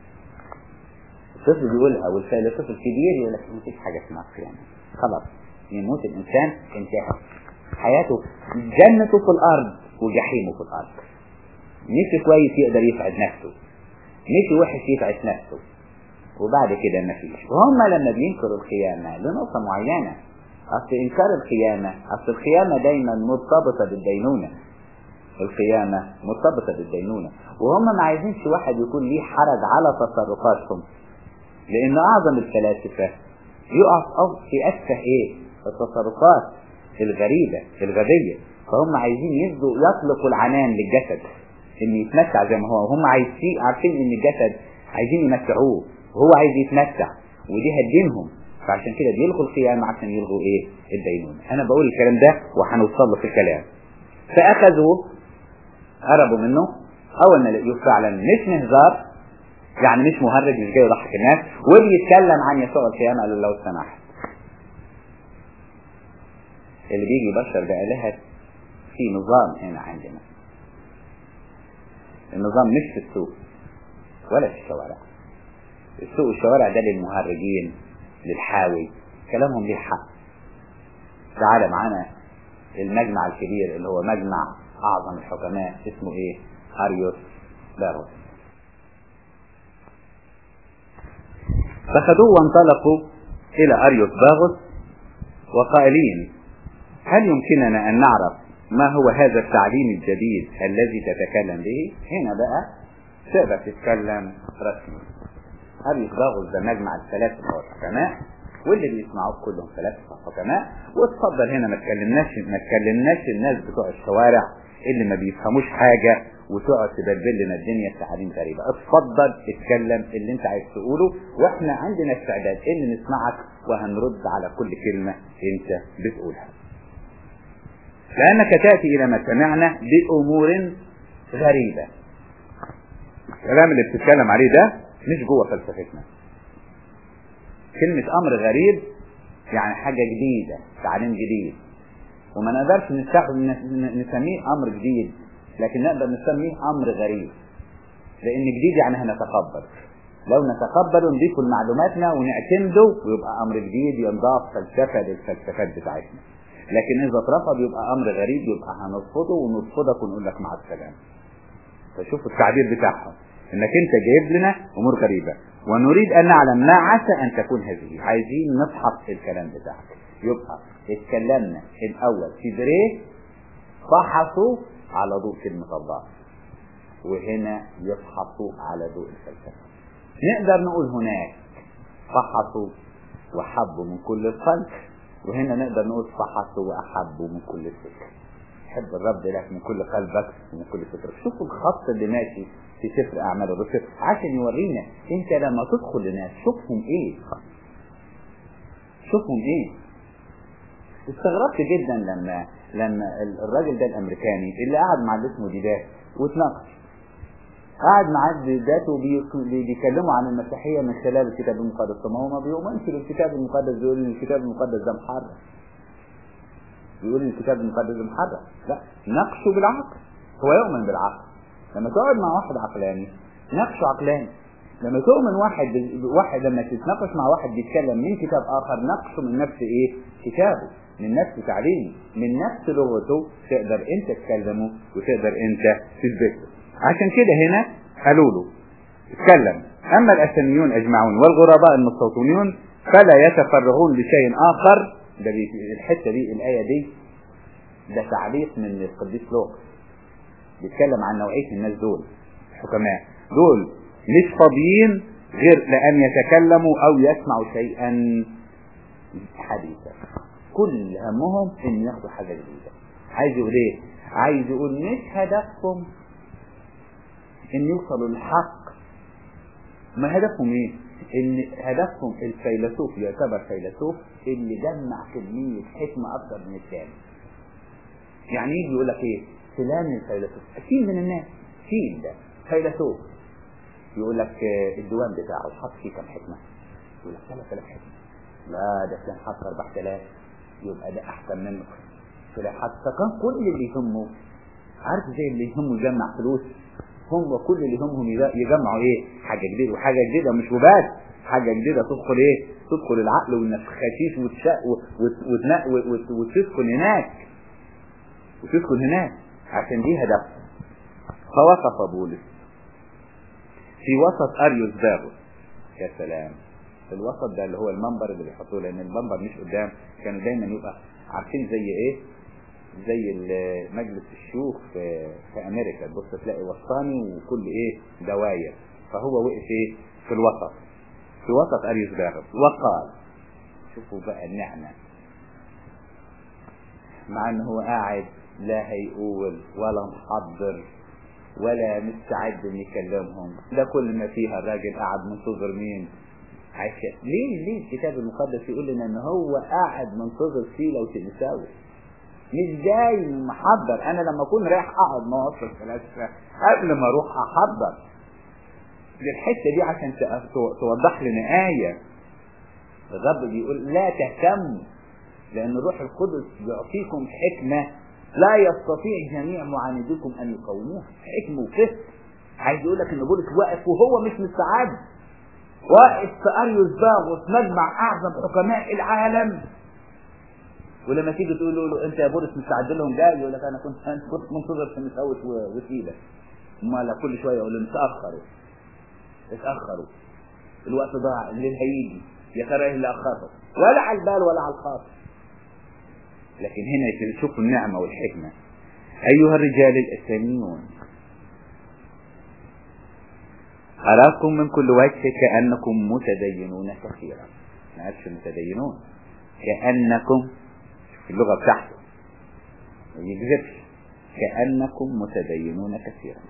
الطفل بيقولها والفيلسوف الكبير يقول لك مفيش حاجة اسمها قيامة خلاص يموت الإنسان انتهى حياته جنته في الأرض وجحيمه في الأرض مشي كويس يقدر يسعد نفسه مشي وحش يتعب نفسه وبعد كده مفيش وهم لما بينكروا القيامة لنقطة معينة أصل إنكار القيامة أصل القيامة دايما مرتبطة بالدينونة القيامة مرتبطة بالدينونة وهم ما عايزينش واحد يكون ليه حرج على تصرفاتهم لأن أعظم الفلاسفة يقف في أسفه إيه التصرفات الغريبة الغبية فهم عايزين يبدوا يطلقوا العنان للجسد ان يتمتع زي ما هو وهم عايزين عارفين ان الجسد عايزين يمتعوه وهو عايز يتمتع ودي هتدينهم فعشان كده بيلغوا القيامة عشان يلغوا ايه الدينونة انا بقول الكلام ده وهنوصل له في الكلام فاخذوه هربوا منه اول ما لقيوه فعلا مش مهزار يعني مش مهرج مش جاي يضحك الناس وبيتكلم عن يسوع القيامة قالوا لو سمحت اللي بيجي يبشر بآلهة في نظام هنا عندنا النظام مش في السوق ولا في الشوارع السوق والشوارع ده للمهرجين للحاوي كلامهم ليه حق تعالى معانا المجمع الكبير اللي هو مجمع اعظم الحكماء اسمه ايه اريوس باروس فخذوه وانطلقوا الى اريوس باغوس وقائلين هل يمكننا ان نعرف ما هو هذا التعليم الجديد الذي تتكلم به هنا بقى تقدر تتكلم رسمي اريوس باغوس ده مجمع الفلاسفه والحكماء واللي بيسمعوه كلهم فلاسفه وحكماء واتفضل هنا ما تكلمناش ما تكلمناش الناس بتوع الشوارع اللي ما بيفهموش حاجه وتقعد تبدل لنا الدنيا بتعاليم غريبه اتفضل اتكلم اللي انت عايز تقوله واحنا عندنا استعداد ان نسمعك وهنرد على كل كلمه انت بتقولها لانك تاتي الى ما سمعنا بامور غريبه الكلام اللي بتتكلم عليه ده مش جوه فلسفتنا كلمة أمر غريب يعني حاجة جديدة تعليم جديد وما نقدرش نسميه أمر جديد لكن نقدر نسميه أمر غريب لأن جديد يعني هنتقبل لو نتقبله نضيفه لمعلوماتنا ونعتمده ويبقى أمر جديد ينضاف فلسفة للفلسفات بتاعتنا لكن إذا اترفض يبقى أمر غريب يبقى هنرفضه ونرفضك ونقول لك مع السلامة فشوفوا التعبير بتاعهم انك انت جايب لنا امور غريبة ونريد ان نعلم ما عسى ان تكون هذه عايزين نفحص الكلام بتاعك يبقى اتكلمنا الاول في بريه فحصوا على ضوء كلمة الله وهنا يفحصوا على ضوء الفلسفة نقدر نقول هناك فحصوا وحبوا من كل القلب وهنا نقدر نقول فحصوا واحبوا من كل الفكر حب الرب لك من كل قلبك ومن كل فكرك شوفوا الخط اللي ماشي في سفر اعمال الرسل عشان يورينا انت لما تدخل لناس شوفهم ايه شوفهم ايه استغربت جدا لما لما الراجل ده الامريكاني اللي قعد مع اللي اسمه ديدات واتناقش قعد معاه ديدات وبيكلموا عن المسيحية من خلال الكتاب المقدس طب ما هو ما بيؤمنش بالكتاب المقدس بيقول ان الكتاب المقدس ده محرف بيقول ان الكتاب المقدس ده محرف لا ناقشه بالعقل هو يؤمن بالعقل لما تقعد مع واحد عقلاني ناقشه عقلاني لما تؤمن واحد واحد لما تتناقش مع واحد بيتكلم من كتاب اخر ناقشه من نفس ايه كتابه من نفس تعليمه من نفس لغته تقدر انت تكلمه وتقدر انت تثبته عشان كده هنا قالوا له اتكلم اما الاساميون اجمعون والغرباء المستوطنون فلا يتفرغون لشيء اخر ده الحته دي الايه دي ده تعليق من القديس لوقا بيتكلم عن نوعيه الناس دول الحكماء دول مش فاضيين غير لان يتكلموا او يسمعوا شيئا حديثا كل همهم ان ياخدوا حاجه جديده عايز يقول ايه عايز يقول مش هدفهم ان يوصلوا للحق ما هدفهم ايه ان هدفهم الفيلسوف يعتبر فيلسوف اللي جمع كمية حكمة اكتر من الثاني يعني يجي يقول لك ايه فلان الفيلسوف اكيد من الناس اكيد ده فيلسوف يقول لك الديوان بتاعه حط فيه كم حكمة يقول لك 3000 حكمة لا ده فلان حط 4000 يبقى ده احسن منه فلان حط فكان كل اللي يهمه عارف زي اللي يهمه يجمع فلوس هم كل اللي همهم يجمعوا ايه حاجة جديدة وحاجة جديدة مش وبس حاجة جديدة تدخل ايه تدخل العقل والنفخاتيش وتشق وتسكن هناك وتسكن هناك عشان دي هدف فوقف بولس في وسط اريوس باغوس يا سلام الوسط ده اللي هو المنبر اللي بيحطوه لان المنبر مش قدام كانوا دايما يبقى عارفين زي ايه زي مجلس الشيوخ في, في امريكا تبص تلاقي وسطاني وكل ايه دواير فهو وقف ايه في الوسط في وسط اريوس باغوس وقال شوفوا بقى النعمة مع ان هو قاعد لا هيقول ولا محضر ولا مستعد ان يكلمهم ده كل ما فيها الراجل قاعد منتظر مين عشان ليه ليه الكتاب المقدس يقول لنا ان هو قاعد منتظر سيلة وتلساوي مش جاي محضر انا لما اكون رايح اقعد مواقف الفلاسفه قبل ما اروح احضر للحته دي عشان توضح لنا ايه الرب بيقول لا تهتموا لان الروح القدس يعطيكم حكمه لا يستطيع جميع معانديكم ان يقاوموها حكمه وفهم عايز يقول لك ان بولس واقف وهو مش مستعد واقف في اريوس باغوس مجمع اعظم حكماء العالم ولما تيجي تقول له انت يا بولس مستعد لهم جاي يقول لك انا كنت انا كنت منتظر في مساوس وسيله امال كل شويه يقول لهم تاخروا اتاخروا الوقت ضاع الليل هيجي يا ترى ايه اللي اخره ولا على البال ولا على الخاطر لكن هنا شوفوا النعمه والحكمه ايها الرجال الاثنيون أراكم من كل وجه كأنكم متدينون كثيرا ما قالش متدينون كأنكم في اللغة بتاعته ما يكذبش كأنكم متدينون كثيرا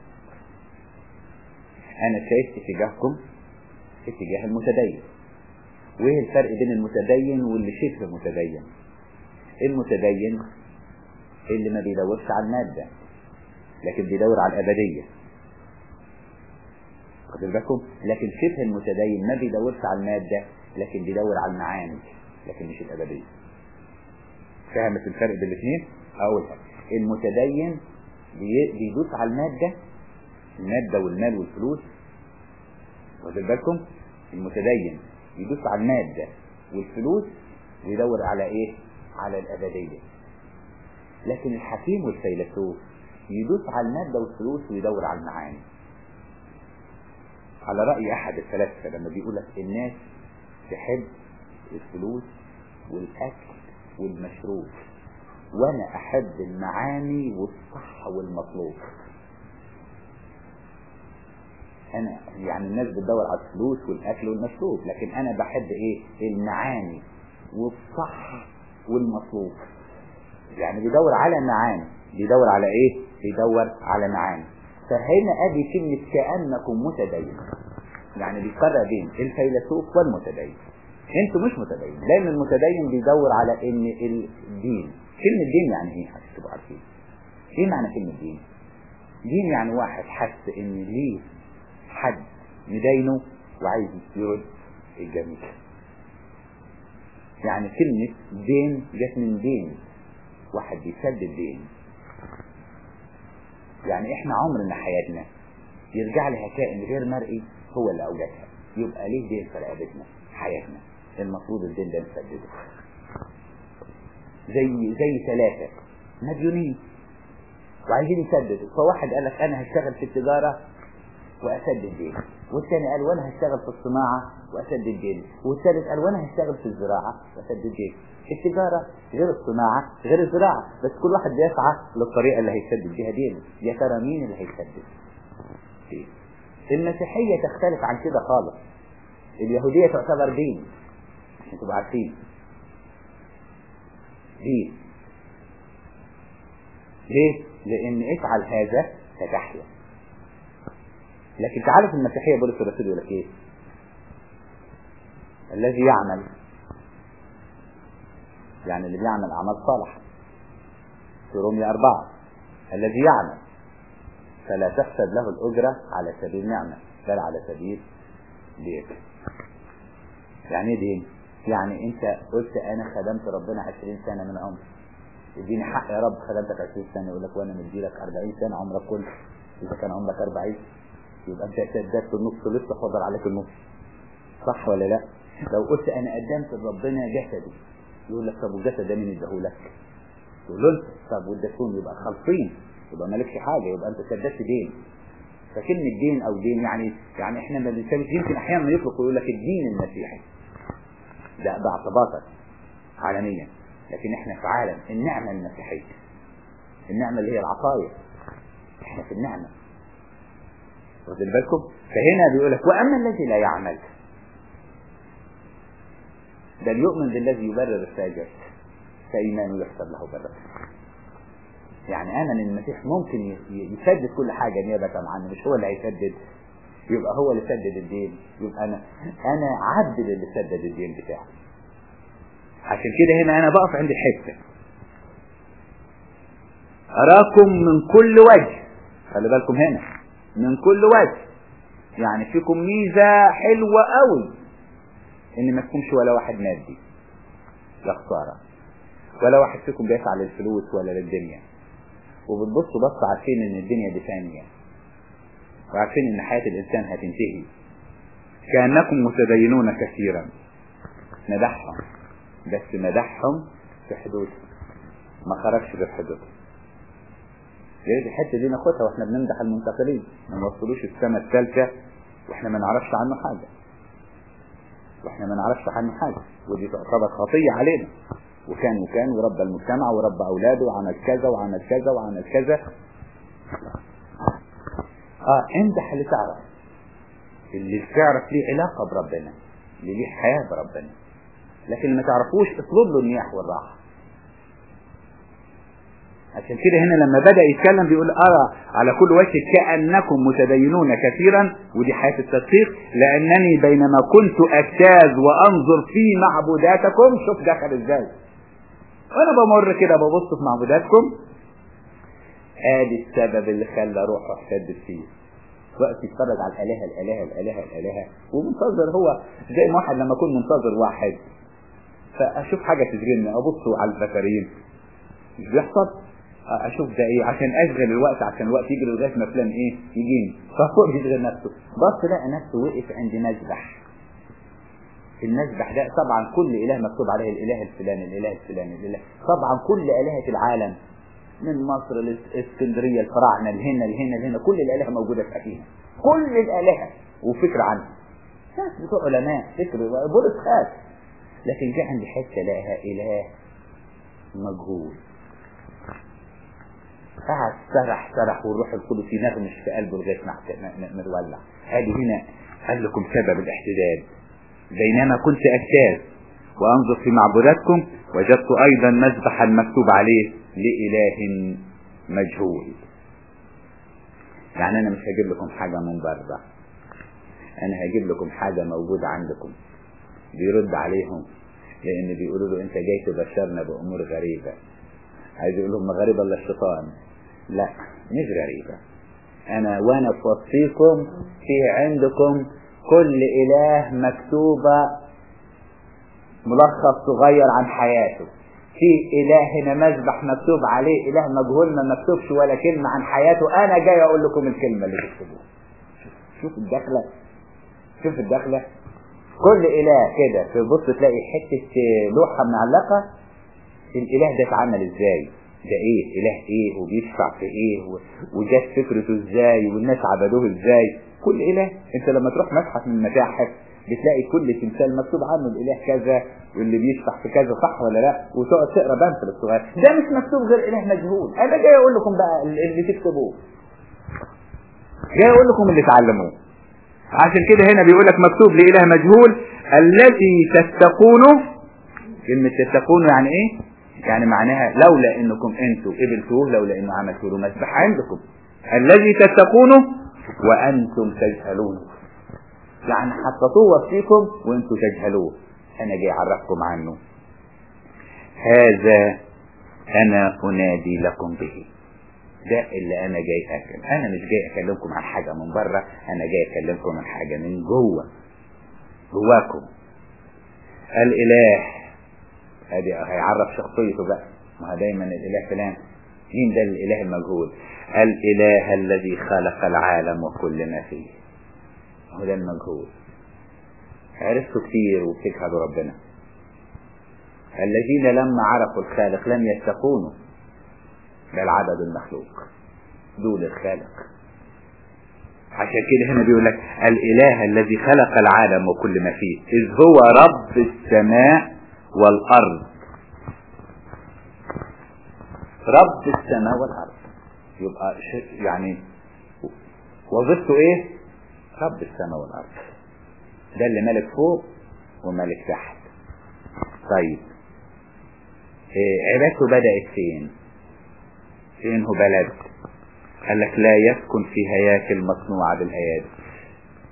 أنا شايف اتجاهكم اتجاه المتدين وإيه الفرق بين المتدين واللي شبه متدين المتدين اللي ما بيدورش على المادة لكن بيدور على الأبدية واخد بالكم لكن شبه المتدين ما بيدورش على المادة لكن بيدور على المعاني لكن مش الأبدية فهمت الفرق بين الاثنين أول حاجة المتدين بيدوس على المادة المادة والمال والفلوس واخد بالكم المتدين يدوس على المادة والفلوس ويدور على ايه على الأبدية لكن الحكيم والفيلسوف يدوس على المادة والفلوس ويدور على المعاني على رأي أحد الفلاسفة لما بيقول لك الناس تحب الفلوس والأكل والمشروب وأنا أحب المعاني والصح والمطلوب أنا يعني الناس بتدور على الفلوس والأكل والمشروب لكن أنا بحب إيه المعاني والصح والمطلوب يعني بيدور على معاني بيدور على إيه بيدور على معاني فهنا ادي كلمة كأنكم متدين يعني بيفرق بين الفيلسوف والمتدين انتوا مش متدين لان المتدين بيدور على ان الدين كلمة دين يعني ايه عشان تبقوا عارفين ايه معنى كلمة دين دين يعني واحد حس ان ليه حد مدينه وعايز يرد الجميع يعني كلمة دين جت من دين واحد بيسدد دين يعني احنا عمرنا حياتنا يرجع لها كائن غير مرئي هو اللي اوجدها يبقى ليه دين في رقبتنا حياتنا المفروض الدين ده نسدده زي زي ثلاثة مديونين وعايزين يسددوا فواحد قال لك انا هشتغل في التجارة واسدد دين والثاني قال وانا هشتغل في الصناعة واسدد دين والثالث قال وانا هشتغل في الزراعة واسدد دين التجارة غير الصناعة غير الزراعة بس كل واحد بيسعى للطريقة اللي هيسدد بيها دينه يا ترى مين اللي هيسدد دين المسيحية تختلف عن كده خالص اليهودية تعتبر دين عشان تبقوا عارفين دين ليه؟ لأن افعل هذا فتحيا لكن تعالى في المسيحية بولس الرسول يقول لك ايه؟ الذي يعمل يعني اللي بيعمل أعمال صالحة في رومية أربعة الذي يعمل فلا تحسب له الأجرة على سبيل نعمة بل على سبيل دين يعني ايه دين؟ يعني انت قلت انا خدمت ربنا 20 سنة من عمري اديني حق يا رب خدمتك 20 سنة يقول لك وانا مديلك 40 سنة عمرك كله اذا كان عمرك 40 يبقى انت سددت النص لسه فاضل عليك النص صح ولا لا؟ لو قلت انا قدمت لربنا جسدي يقول لك طب والجسد ده مين اداهولك؟ تقول له انت طب واديتهم يبقى خالصين يبقى مالكش حاجه يبقى انت سددت دين فكلمة دين او دين يعني يعني احنا ما بنسميش يمكن احيانا يطلق ويقول لك الدين المسيحي ده ده اعتباطا عالميا لكن احنا في عالم النعمة المسيحية النعمة اللي هي العطايا احنا في النعمة واخدين بالكم فهنا بيقول لك واما الذي لا يعمل بل يؤمن بالذي يبرر الفاجر فإيمانه يحسب له برا يعني آمن إن المسيح ممكن يسدد كل حاجة نيابة عنه مش هو اللي هيسدد يبقى هو اللي سدد الدين يبقى انا انا عبد اللي سدد الدين بتاعي عشان كده هنا انا بقف عند الحته اراكم من كل وجه خلي بالكم هنا من كل وجه يعني فيكم ميزه حلوه قوي ان ما تكونش ولا واحد مادي يا خساره ولا واحد فيكم بيسعى للفلوس ولا للدنيا وبتبصوا بص عارفين ان الدنيا دي فانيه وعارفين ان حياه الانسان هتنتهي كانكم متدينون كثيرا مدحهم بس مدحهم في حدود ما خرجش غير حدودهم ليه الحته دي ناخدها واحنا بنمدح المنتقلين ما نوصلوش السنه الثالثه واحنا ما نعرفش عنه حاجه واحنا ما نعرفش عنه حاجه ودي تعتبر خطيه علينا وكان وكان وربى المجتمع وربى اولاده وعمل كذا وعمل كذا وعمل كذا اه امدح اللي تعرف اللي تعرف ليه علاقه بربنا اللي ليه حياه بربنا لكن اللي ما تعرفوش اطلب له النياح والراحه عشان كده هنا لما بدأ يتكلم بيقول أرى على كل وجه كأنكم متدينون كثيرا ودي حياة التدقيق لأنني بينما كنت أجتاز وأنظر في معبوداتكم شوف دخل إزاي وأنا بمر كده ببص في معبوداتكم آدي السبب اللي خلى روحه احتدت فيه وقت يتفرج على الآلهة الآلهة الآلهة الآلهة ومنتظر هو زي ما واحد لما أكون منتظر واحد فأشوف حاجة تشغلني أبص على البشريين مش بيحصل اشوف ده ايه عشان اشغل الوقت عشان الوقت يجري لغايه ما فلان ايه يجيني فهو بيشغل نفسه بص لقى نفسه وقف عند مذبح المذبح ده طبعا كل اله مكتوب عليه الاله الفلاني الاله الفلاني الاله طبعا كل الهه العالم من مصر لاسكندريه الفراعنه لهنا لهنا لهنا كل الالهه موجوده في اثينا كل الالهه وفكر عنها ناس بتوع علماء فكر بولس خاف لكن جه عند حته لقاها اله مجهول قعد سرح سرح والروح القدس ينغمش في قلبه لغايه ما تولع هذه هنا قال لكم سبب الاحتداد بينما كنت اجتاز وانظر في معبوداتكم وجدت ايضا مذبحا مكتوب عليه لاله مجهول يعني انا مش هجيب لكم حاجه من بره انا هجيب لكم حاجه موجوده عندكم بيرد عليهم لان بيقولوا له انت جاي تبشرنا بامور غريبه عايز يقول لهم غريبه الا الشيطان لا مش غريبة أنا وأنا في وسطيكم في عندكم كل إله مكتوبة ملخص صغير عن حياته في إله هنا مذبح مكتوب عليه إله مجهول ما مكتوبش ولا كلمة عن حياته أنا جاي أقول لكم الكلمة اللي تكتبوها شوف الدخلة شوف الدخلة كل إله كده تبص تلاقي حتة لوحة معلقة الإله ده اتعمل إزاي ده ايه اله ايه وبيشفع في ايه وجات فكرته ازاي والناس عبدوه ازاي كل اله انت لما تروح متحف من المتاحف بتلاقي كل تمثال مكتوب عنه الاله كذا واللي بيشفع في كذا صح ولا لا وتقعد تقرا بامثل الصغير ده مش مكتوب غير اله مجهول انا جاي اقول لكم بقى اللي تكتبوه جاي اقول لكم اللي تعلموه عشان كده هنا بيقول لك مكتوب لاله مجهول الذي تتقونه كلمه تتقونه يعني ايه يعني معناها لولا انكم انتم قبلتوه لولا انه عملتوا له مسبح عندكم الذي تتقونه وانتم تجهلونه يعني حطيتوه وسطيكم وانتم تجهلوه انا جاي اعرفكم عنه هذا انا انادي لكم به ده اللي انا جاي اكلم انا مش جاي اكلمكم عن حاجه من بره انا جاي اكلمكم عن حاجه من جوه جواكم الاله ادي هيعرف شخصيته بقى ما دايما الاله فلان مين ده الاله المجهول الاله الذي خلق العالم وكل ما فيه هو ده المجهول عرفتوا كتير وبتجهلوا ربنا الذين لما عرفوا الخالق لم يتقونه بل عبدوا المخلوق دون الخالق عشان كده هنا بيقول لك الاله الذي خلق العالم وكل ما فيه اذ هو رب السماء والارض رب السماء والارض يبقى يعني وظيفته ايه رب السماء والارض ده اللي ملك فوق وملك تحت طيب إيه عبادته بدأت فين فين هو بلد قال لك لا يسكن في هياكل مصنوعة بالأيادي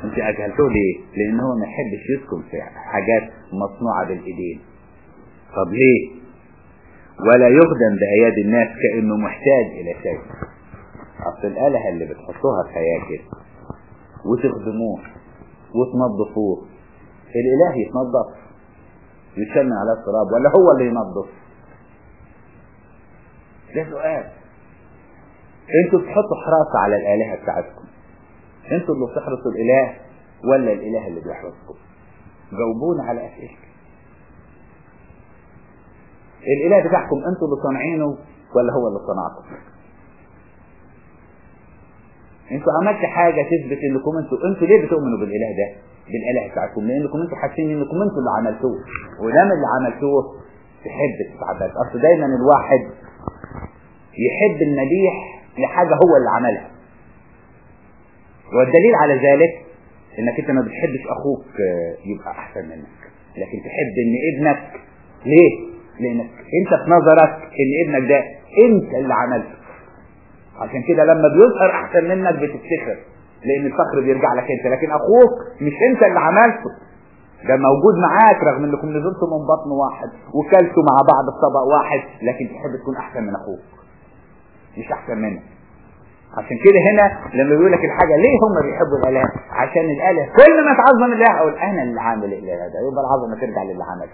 انت اجهلتوه ليه لان هو ما يحبش يسكن في حاجات مصنوعة بالايدين طب ليه ولا يخدم بايادي الناس كانه محتاج الى شيء اصل الالهه اللي بتحطوها في هياكل وتخدموه وتنظفوه الاله يتنظف يتشن على التراب ولا هو اللي ينظف ده سؤال انتوا بتحطوا حراسة على الالهة بتاعتكم انتوا اللي بتحرسوا الاله ولا الاله اللي بيحرسكم جاوبونا على اسئلتكم الاله بتاعكم انتوا اللي صانعينه ولا هو اللي صنعكم انتوا عملت حاجة تثبت انكم انتوا انتوا ليه بتؤمنوا بالاله ده بالاله بتاعكم لانكم انتوا حاسين انكم انتوا اللي عملتوه ودام اللي عملتوه تحب تتعبد اصل دايما الواحد يحب المديح لحاجة هو اللي عملها والدليل على ذلك انك انت ما بتحبش اخوك يبقى احسن منك لكن تحب ان ابنك ليه لانك انت في نظرك ان ابنك ده انت اللي عملته عشان كده لما بيظهر احسن منك بتفتخر لان الفخر بيرجع لك انت لكن اخوك مش انت اللي عملته ده موجود معاك رغم انكم نزلتوا من بطن واحد وكلتوا مع بعض في طبق واحد لكن تحب تكون احسن من اخوك مش احسن منك عشان كده هنا لما بيقول لك الحاجة ليه هم بيحبوا الآلهة عشان الآلهة كل ما تعظم الله أقول أنا اللي عامل الإله ده يبقى العظمة ترجع للي عمل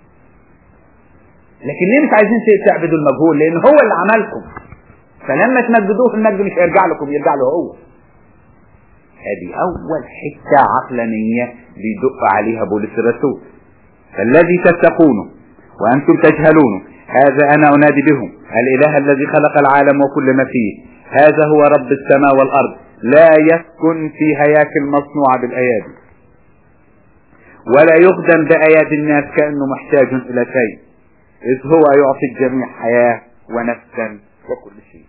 لكن ليه مش عايزين تعبدوا المجهول لأن هو اللي عملكم فلما تمجدوه المجد مش هيرجع لكم يرجع له هو هذه أول حتة عقلانية بيدق عليها بولس الرسول الذي تتقونه وأنتم تجهلونه هذا أنا أنادي بهم الإله الذي خلق العالم وكل ما فيه هذا هو رب السماء والأرض لا يسكن في هياكل مصنوعة بالأيادي ولا يخدم بأيادي الناس كأنه محتاج إلى شيء إذ هو يعطي الجميع حياة ونفسا وكل شيء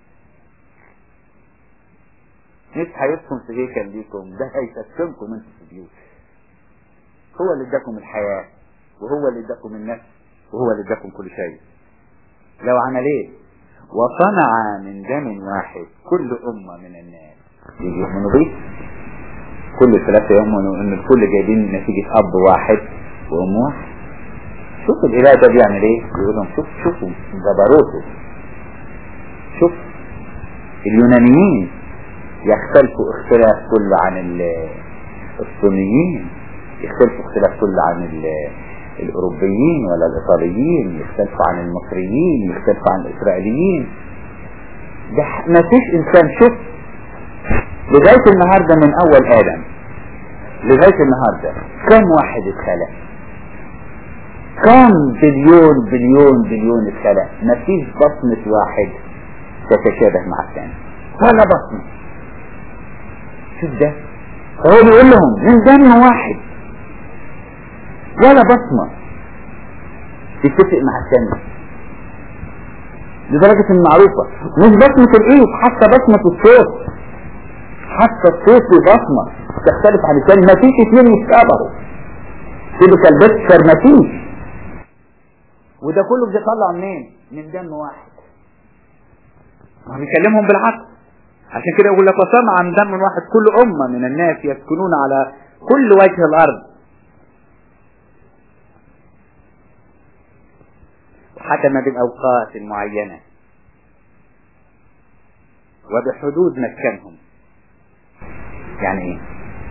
مش هيسكن في هيكل ليكم ده هيسكنكم انتوا في بيوت هو اللي اداكم الحياة وهو اللي اداكم النفس وهو اللي اداكم كل شيء لو عمل ايه وصنع من دم واحد كل أمة من الناس يجي يؤمنوا بيه كل ثلاثة يؤمنوا ان الكل جايبين نتيجة أب واحد وأم واحد شوف الإله ده بيعمل ايه يقول لهم شوف شوفوا جبروته شوف اليونانيين يختلفوا اختلاف كل عن الصينيين يختلفوا اختلاف كل عن الأوروبيين ولا الإيطاليين يختلفوا عن المصريين يختلفوا عن الإسرائيليين ده ما فيش إنسان شوف لغاية النهاردة من أول آدم لغاية النهاردة كم واحد اتخلق كم بليون بليون بليون اتخلق ما فيش بصمة واحد تتشابه مع الثاني ولا بصمة شوف ده فهو بيقول لهم من دم واحد ولا بصمة تتفق مع الثاني لدرجة المعروفة مش بصمة الايد حتى بصمة الصوت حتى الصوت بصمة تختلف عن الثاني ما فيش اثنين يتشابهوا تبقى البكسر ما فيش وده كله بيطلع منين من دم واحد ما بيكلمهم بالعقل عشان كده يقول لك وسمع من دم واحد كل أمة من الناس يسكنون على كل وجه الأرض وحكم بالأوقات المعينة وبحدود مسكنهم يعني ايه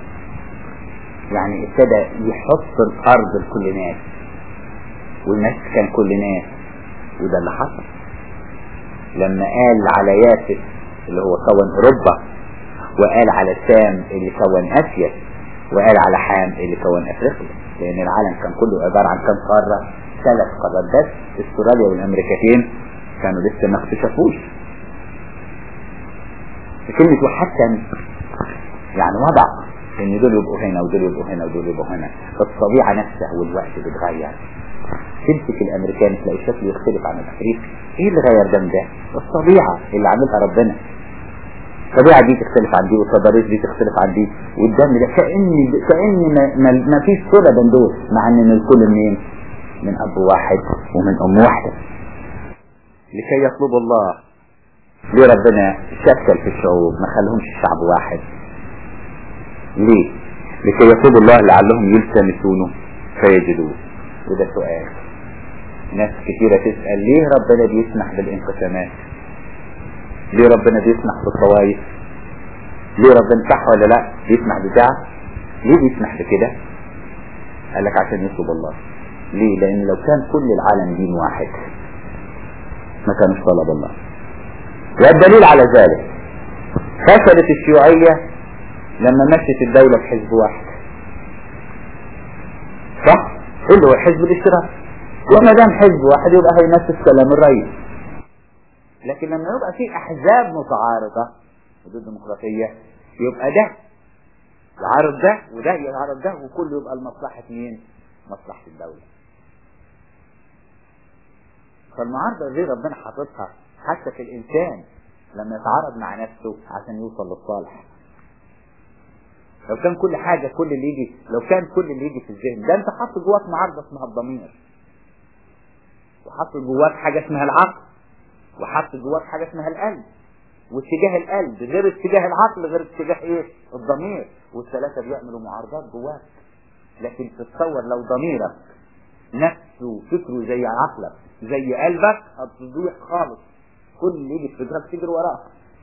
يعني ابتدى يحط الارض لكل ناس ويمسكن كل ناس وده اللي حصل لما قال على يافس اللي هو كون اوروبا وقال على سام اللي كون اسيا وقال على حام اللي كون افريقيا لان العالم كان كله عبارة عن كم قارة ثلاث قارات بس استراليا والامريكتين كانوا لسه ما اكتشفوش كلمة وحكم يعني وضع ان دول يبقوا هنا ودول يبقوا هنا ودول يبقوا هنا فالطبيعة نفسها والوقت بيتغير تمسك الامريكان تلاقي شكله يختلف عن الافريقي ايه اللي غير ده ده الطبيعة اللي عاملها ربنا الطبيعة دي تختلف عن دي والتضاريس دي تختلف عن دي والدم ده كأن كأن ما, ما, ما فيش صلة بين دول مع ان الكل منين من اب واحد ومن ام واحدة لكي يطلب الله ليه ربنا شكل في الشعوب ما خلهمش شعب واحد ليه لكي يتوب الله لعلهم يلتمسونه فيجدوه وده سؤال ناس كثيرة تسأل ليه ربنا بيسمح بالانقسامات ليه ربنا بيسمح بالطوائف ليه ربنا صح ولا لا بيسمح بتاع ليه بيسمح بكده قال لك عشان يتوب الله ليه لان لو كان كل العالم دين واحد ما كانش طلب الله والدليل على ذلك فشلت الشيوعية لما مشت الدولة في حزب واحد صح اللي هو حزب الاشتراك وما دام حزب واحد يبقى هينفذ كلام الرئيس لكن لما يبقى في احزاب متعارضة ضد الديمقراطية يبقى ده يعارض ده وده يعارض ده وكله يبقى لمصلحة مين؟ مصلحة الدولة. فالمعارضة دي ربنا حاططها حتى في الإنسان لما يتعارض مع نفسه عشان يوصل للصالح. لو كان كل حاجة كل اللي يجي لو كان كل اللي يجي في الذهن ده أنت حاطط جواك معارضة اسمها الضمير. وحاطط جواك حاجة اسمها العقل. وحاطط جواك حاجة اسمها القلب. واتجاه القلب غير اتجاه العقل غير اتجاه ايه الضمير والثلاثة بيعملوا معارضات جواك لكن تتصور لو ضميرك نفسه فكره زي عقلك زي قلبك هتضيع خالص كل اللي يجي في فكرك تجري وراه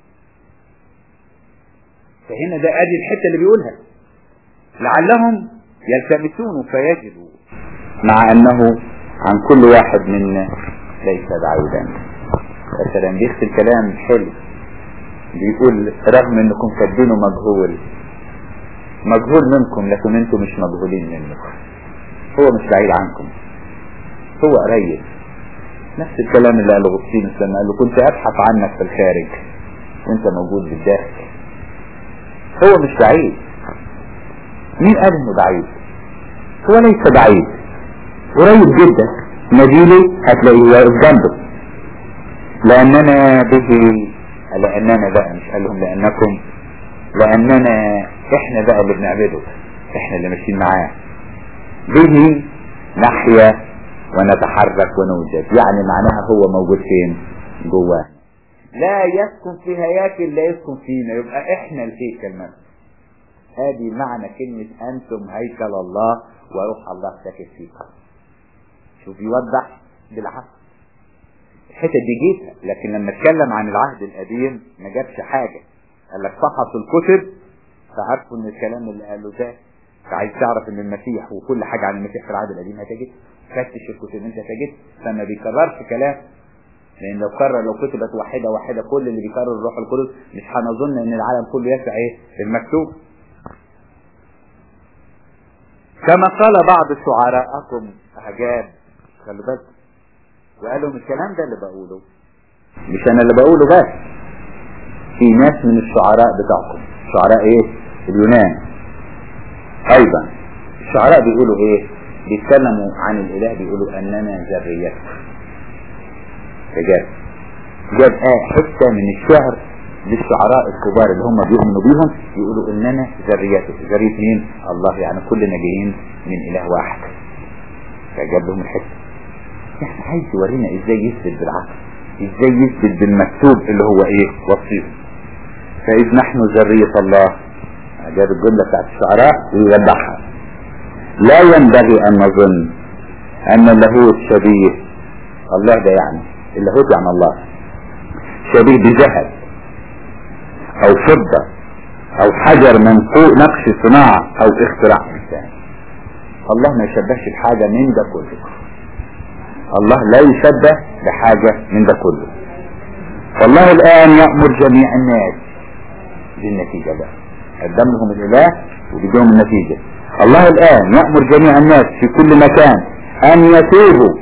فهنا ده ادي الحته اللي بيقولها لعلهم يلتمسون فيجدوا مع انه عن كل واحد منا ليس بعيدا مثلا بيختم كلام حلو بيقول رغم انكم كاتبينه مجهول مجهول منكم لكن انتم مش مجهولين منكم هو مش بعيد عنكم هو قريب نفس الكلام اللي قاله اغسطينوس لما قال له كنت ابحث عنك في الخارج وانت موجود بالداخل هو مش بعيد مين قال انه بعيد هو ليس بعيد قريب جدا نجيلي هتلاقيه واقف جنبه لاننا به لاننا بقى مش قال لهم لانكم لاننا احنا بقى اللي بنعبده احنا اللي ماشيين معاه به نحيا ونتحرك ونوجد يعني معناها هو موجود فين جواه لا يسكن في هياكل لا يسكن فينا يبقى احنا الهيكل مثلا هذه معنى كلمة انتم هيكل الله وروح الله ساكن فيكم شوف يوضح بالعكس الحتة دي جيتها لكن لما اتكلم عن العهد القديم ما جابش حاجة قال لك فحص الكتب فعرفوا ان الكلام اللي قاله ده عايز تعرف ان المسيح وكل حاجة عن المسيح في العهد القديم هتجد فتش الكتب انت هتجد فما بيكررش كلام لان لو كرر لو كتبت واحدة واحدة كل اللي بيكرر الروح القدس مش هنظن ان العالم كله يسع ايه المكتوب كما قال بعض شعراءكم عجاب خلوا بالكم وقالوا من الكلام ده اللي بقوله مش انا اللي بقوله بس في ناس من الشعراء بتاعكم شعراء ايه اليونان ايضا الشعراء بيقولوا ايه بيتكلموا عن الاله بيقولوا اننا ذريته رجال جاب آه حتة من الشعر للشعراء الكبار اللي هم بيؤمنوا بيهم يقولوا اننا ذريته ذرية مين الله يعني كلنا جايين من اله واحد فجاب لهم الحتة يعني عايز يورينا ازاي يثبت بالعقل ازاي يثبت بالمكتوب اللي هو ايه وصيه فاذ نحن ذرية الله جاب الجملة بتاعت الشعراء ويوضحها لا ينبغي ان نظن ان اللاهوت شبيه الله ده يعني اللاهوت يعني الله شبيه بذهب او فضة او حجر منقوء نقش صناعة او اختراع انسان الله ما يشبهش بحاجة من ده كله الله لا يشبه بحاجة من ده كله فالله الآن يأمر جميع الناس دي النتيجة بقى قدم لهم الإله وبيديهم النتيجة الله الآن يأمر جميع الناس في كل مكان أن يتوبوا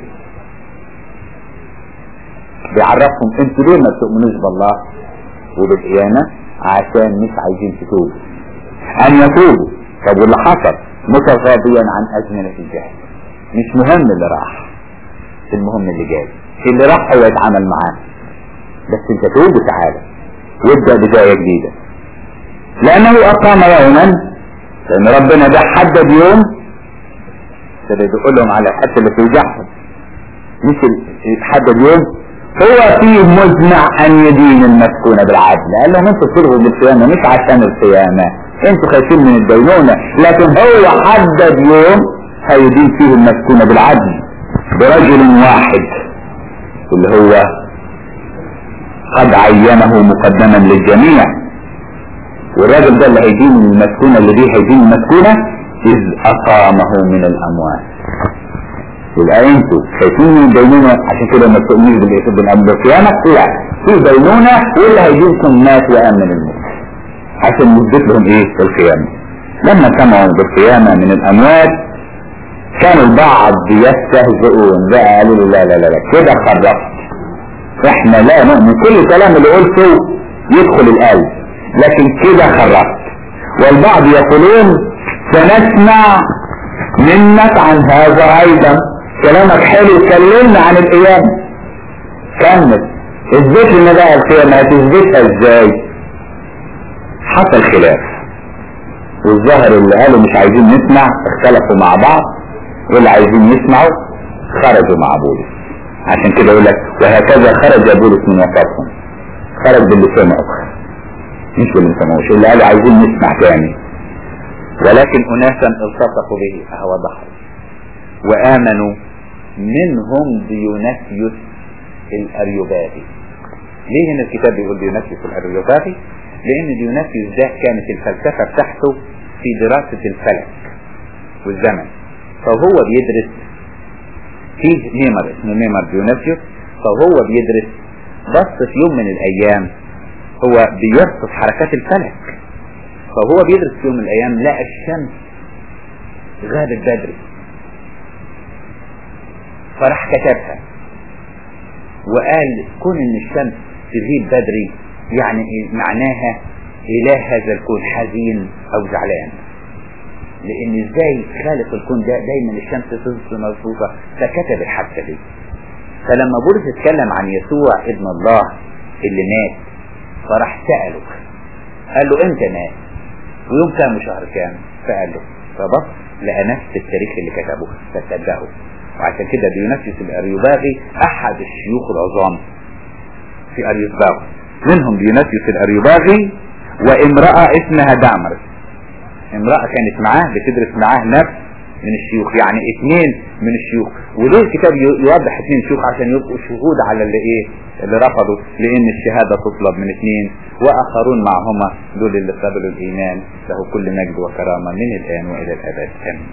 بيعرفهم انتوا ليه ما بتؤمنوش بالله وبالقيامة عشان مش عايزين تتوبوا أن يتوبوا طب واللي حصل متغاضيا عن أزمنة الجهل مش مهم اللي راح المهم اللي جاي اللي راح هو يتعامل معاه بس انت توب وتعالى وابدأ بداية جديدة لأنه أقام يوما لأن ربنا ده حدد يوم ابتدى يقول لهم على الحته اللي توجعهم مش حدد يوم هو فيه مزمع أن يدين المسكون بالعدل قال لهم انتوا تلغوا بالقيامة مش عشان القيامة انتوا خايفين من الدينونة لكن هو حدد يوم هيدين فيه المسكونة بالعدل برجل واحد اللي هو قد عينه مقدما للجميع والراجل ده اللي هيدين المسكونة اللي دي هيدين المسكونة إذ أقامه من الأموات يبقى انتوا شايفين من الدينونة عشان كده ما تؤمنوش بالأمر بالقيامة لا في دينونة واللي هيدينكم مات وقام من الموت عشان نثبت لهم ايه القيامة لما سمعوا بالقيامة من الأموات كان البعض يستهزئون بقى قالوا له لا لا لا, لا كده خرفت احنا لا نؤمن كل كلام اللي قلته يدخل القلب لكن كده خرفت والبعض يقولون سنسمع منك عن هذا ايضا كلامك حلو كلمنا عن القيامة كمل اثبت لنا بقى القيامة هتثبتها ازاي حصل خلاف والظاهر اللي قالوا مش عايزين نسمع اختلفوا مع بعض واللي عايزين يسمعوا خرجوا مع بولس عشان كده يقول لك وهكذا خرج بولس من وسطهم خرج باللي سمعوا مش باللي ما سمعوش اللي قالوا عايزين نسمع تاني ولكن أناسا التصقوا به فهو ضحك وآمنوا منهم ديوناسيوس الأريوباغي ليه هنا الكتاب بيقول ديوناسيوس الأريوباغي لأن ديوناسيوس ده كانت الفلسفة بتاعته في دراسة الفلك والزمن فهو بيدرس فيه ميمر اسمه ميمر ديوناسيوس فهو بيدرس بص في يوم من الأيام هو بيرصد حركات الفلك فهو بيدرس في يوم من الأيام لقى الشمس غابت بدري فراح كتبها وقال كون ان الشمس تغيب بدري يعني إيه معناها اله هذا الكون حزين او زعلان لان ازاي خالق الكون ده دايما الشمس تظهر مظبوطة فكتب الحادثة دي فلما بولس اتكلم عن يسوع ابن الله اللي مات فراح سأله قال له امتى مات ويوم كام وشهر كام فقال له فبص لقى نفس التاريخ اللي كتبه فصدقه وعشان كده ديوناسيوس الاريوباغي احد الشيوخ العظام في اريوباغي منهم ديوناسيوس الاريوباغي وامرأة اسمها دامرس امرأة كانت معاه بتدرس معاه نفس من الشيوخ يعني اثنين من الشيوخ وليه الكتاب يوضح اثنين شيوخ عشان يبقوا شهود على اللي ايه اللي رفضوا لان الشهادة تطلب من اثنين واخرون معهما دول اللي قبلوا الايمان له كل مجد وكرامة من الان والى الابد امين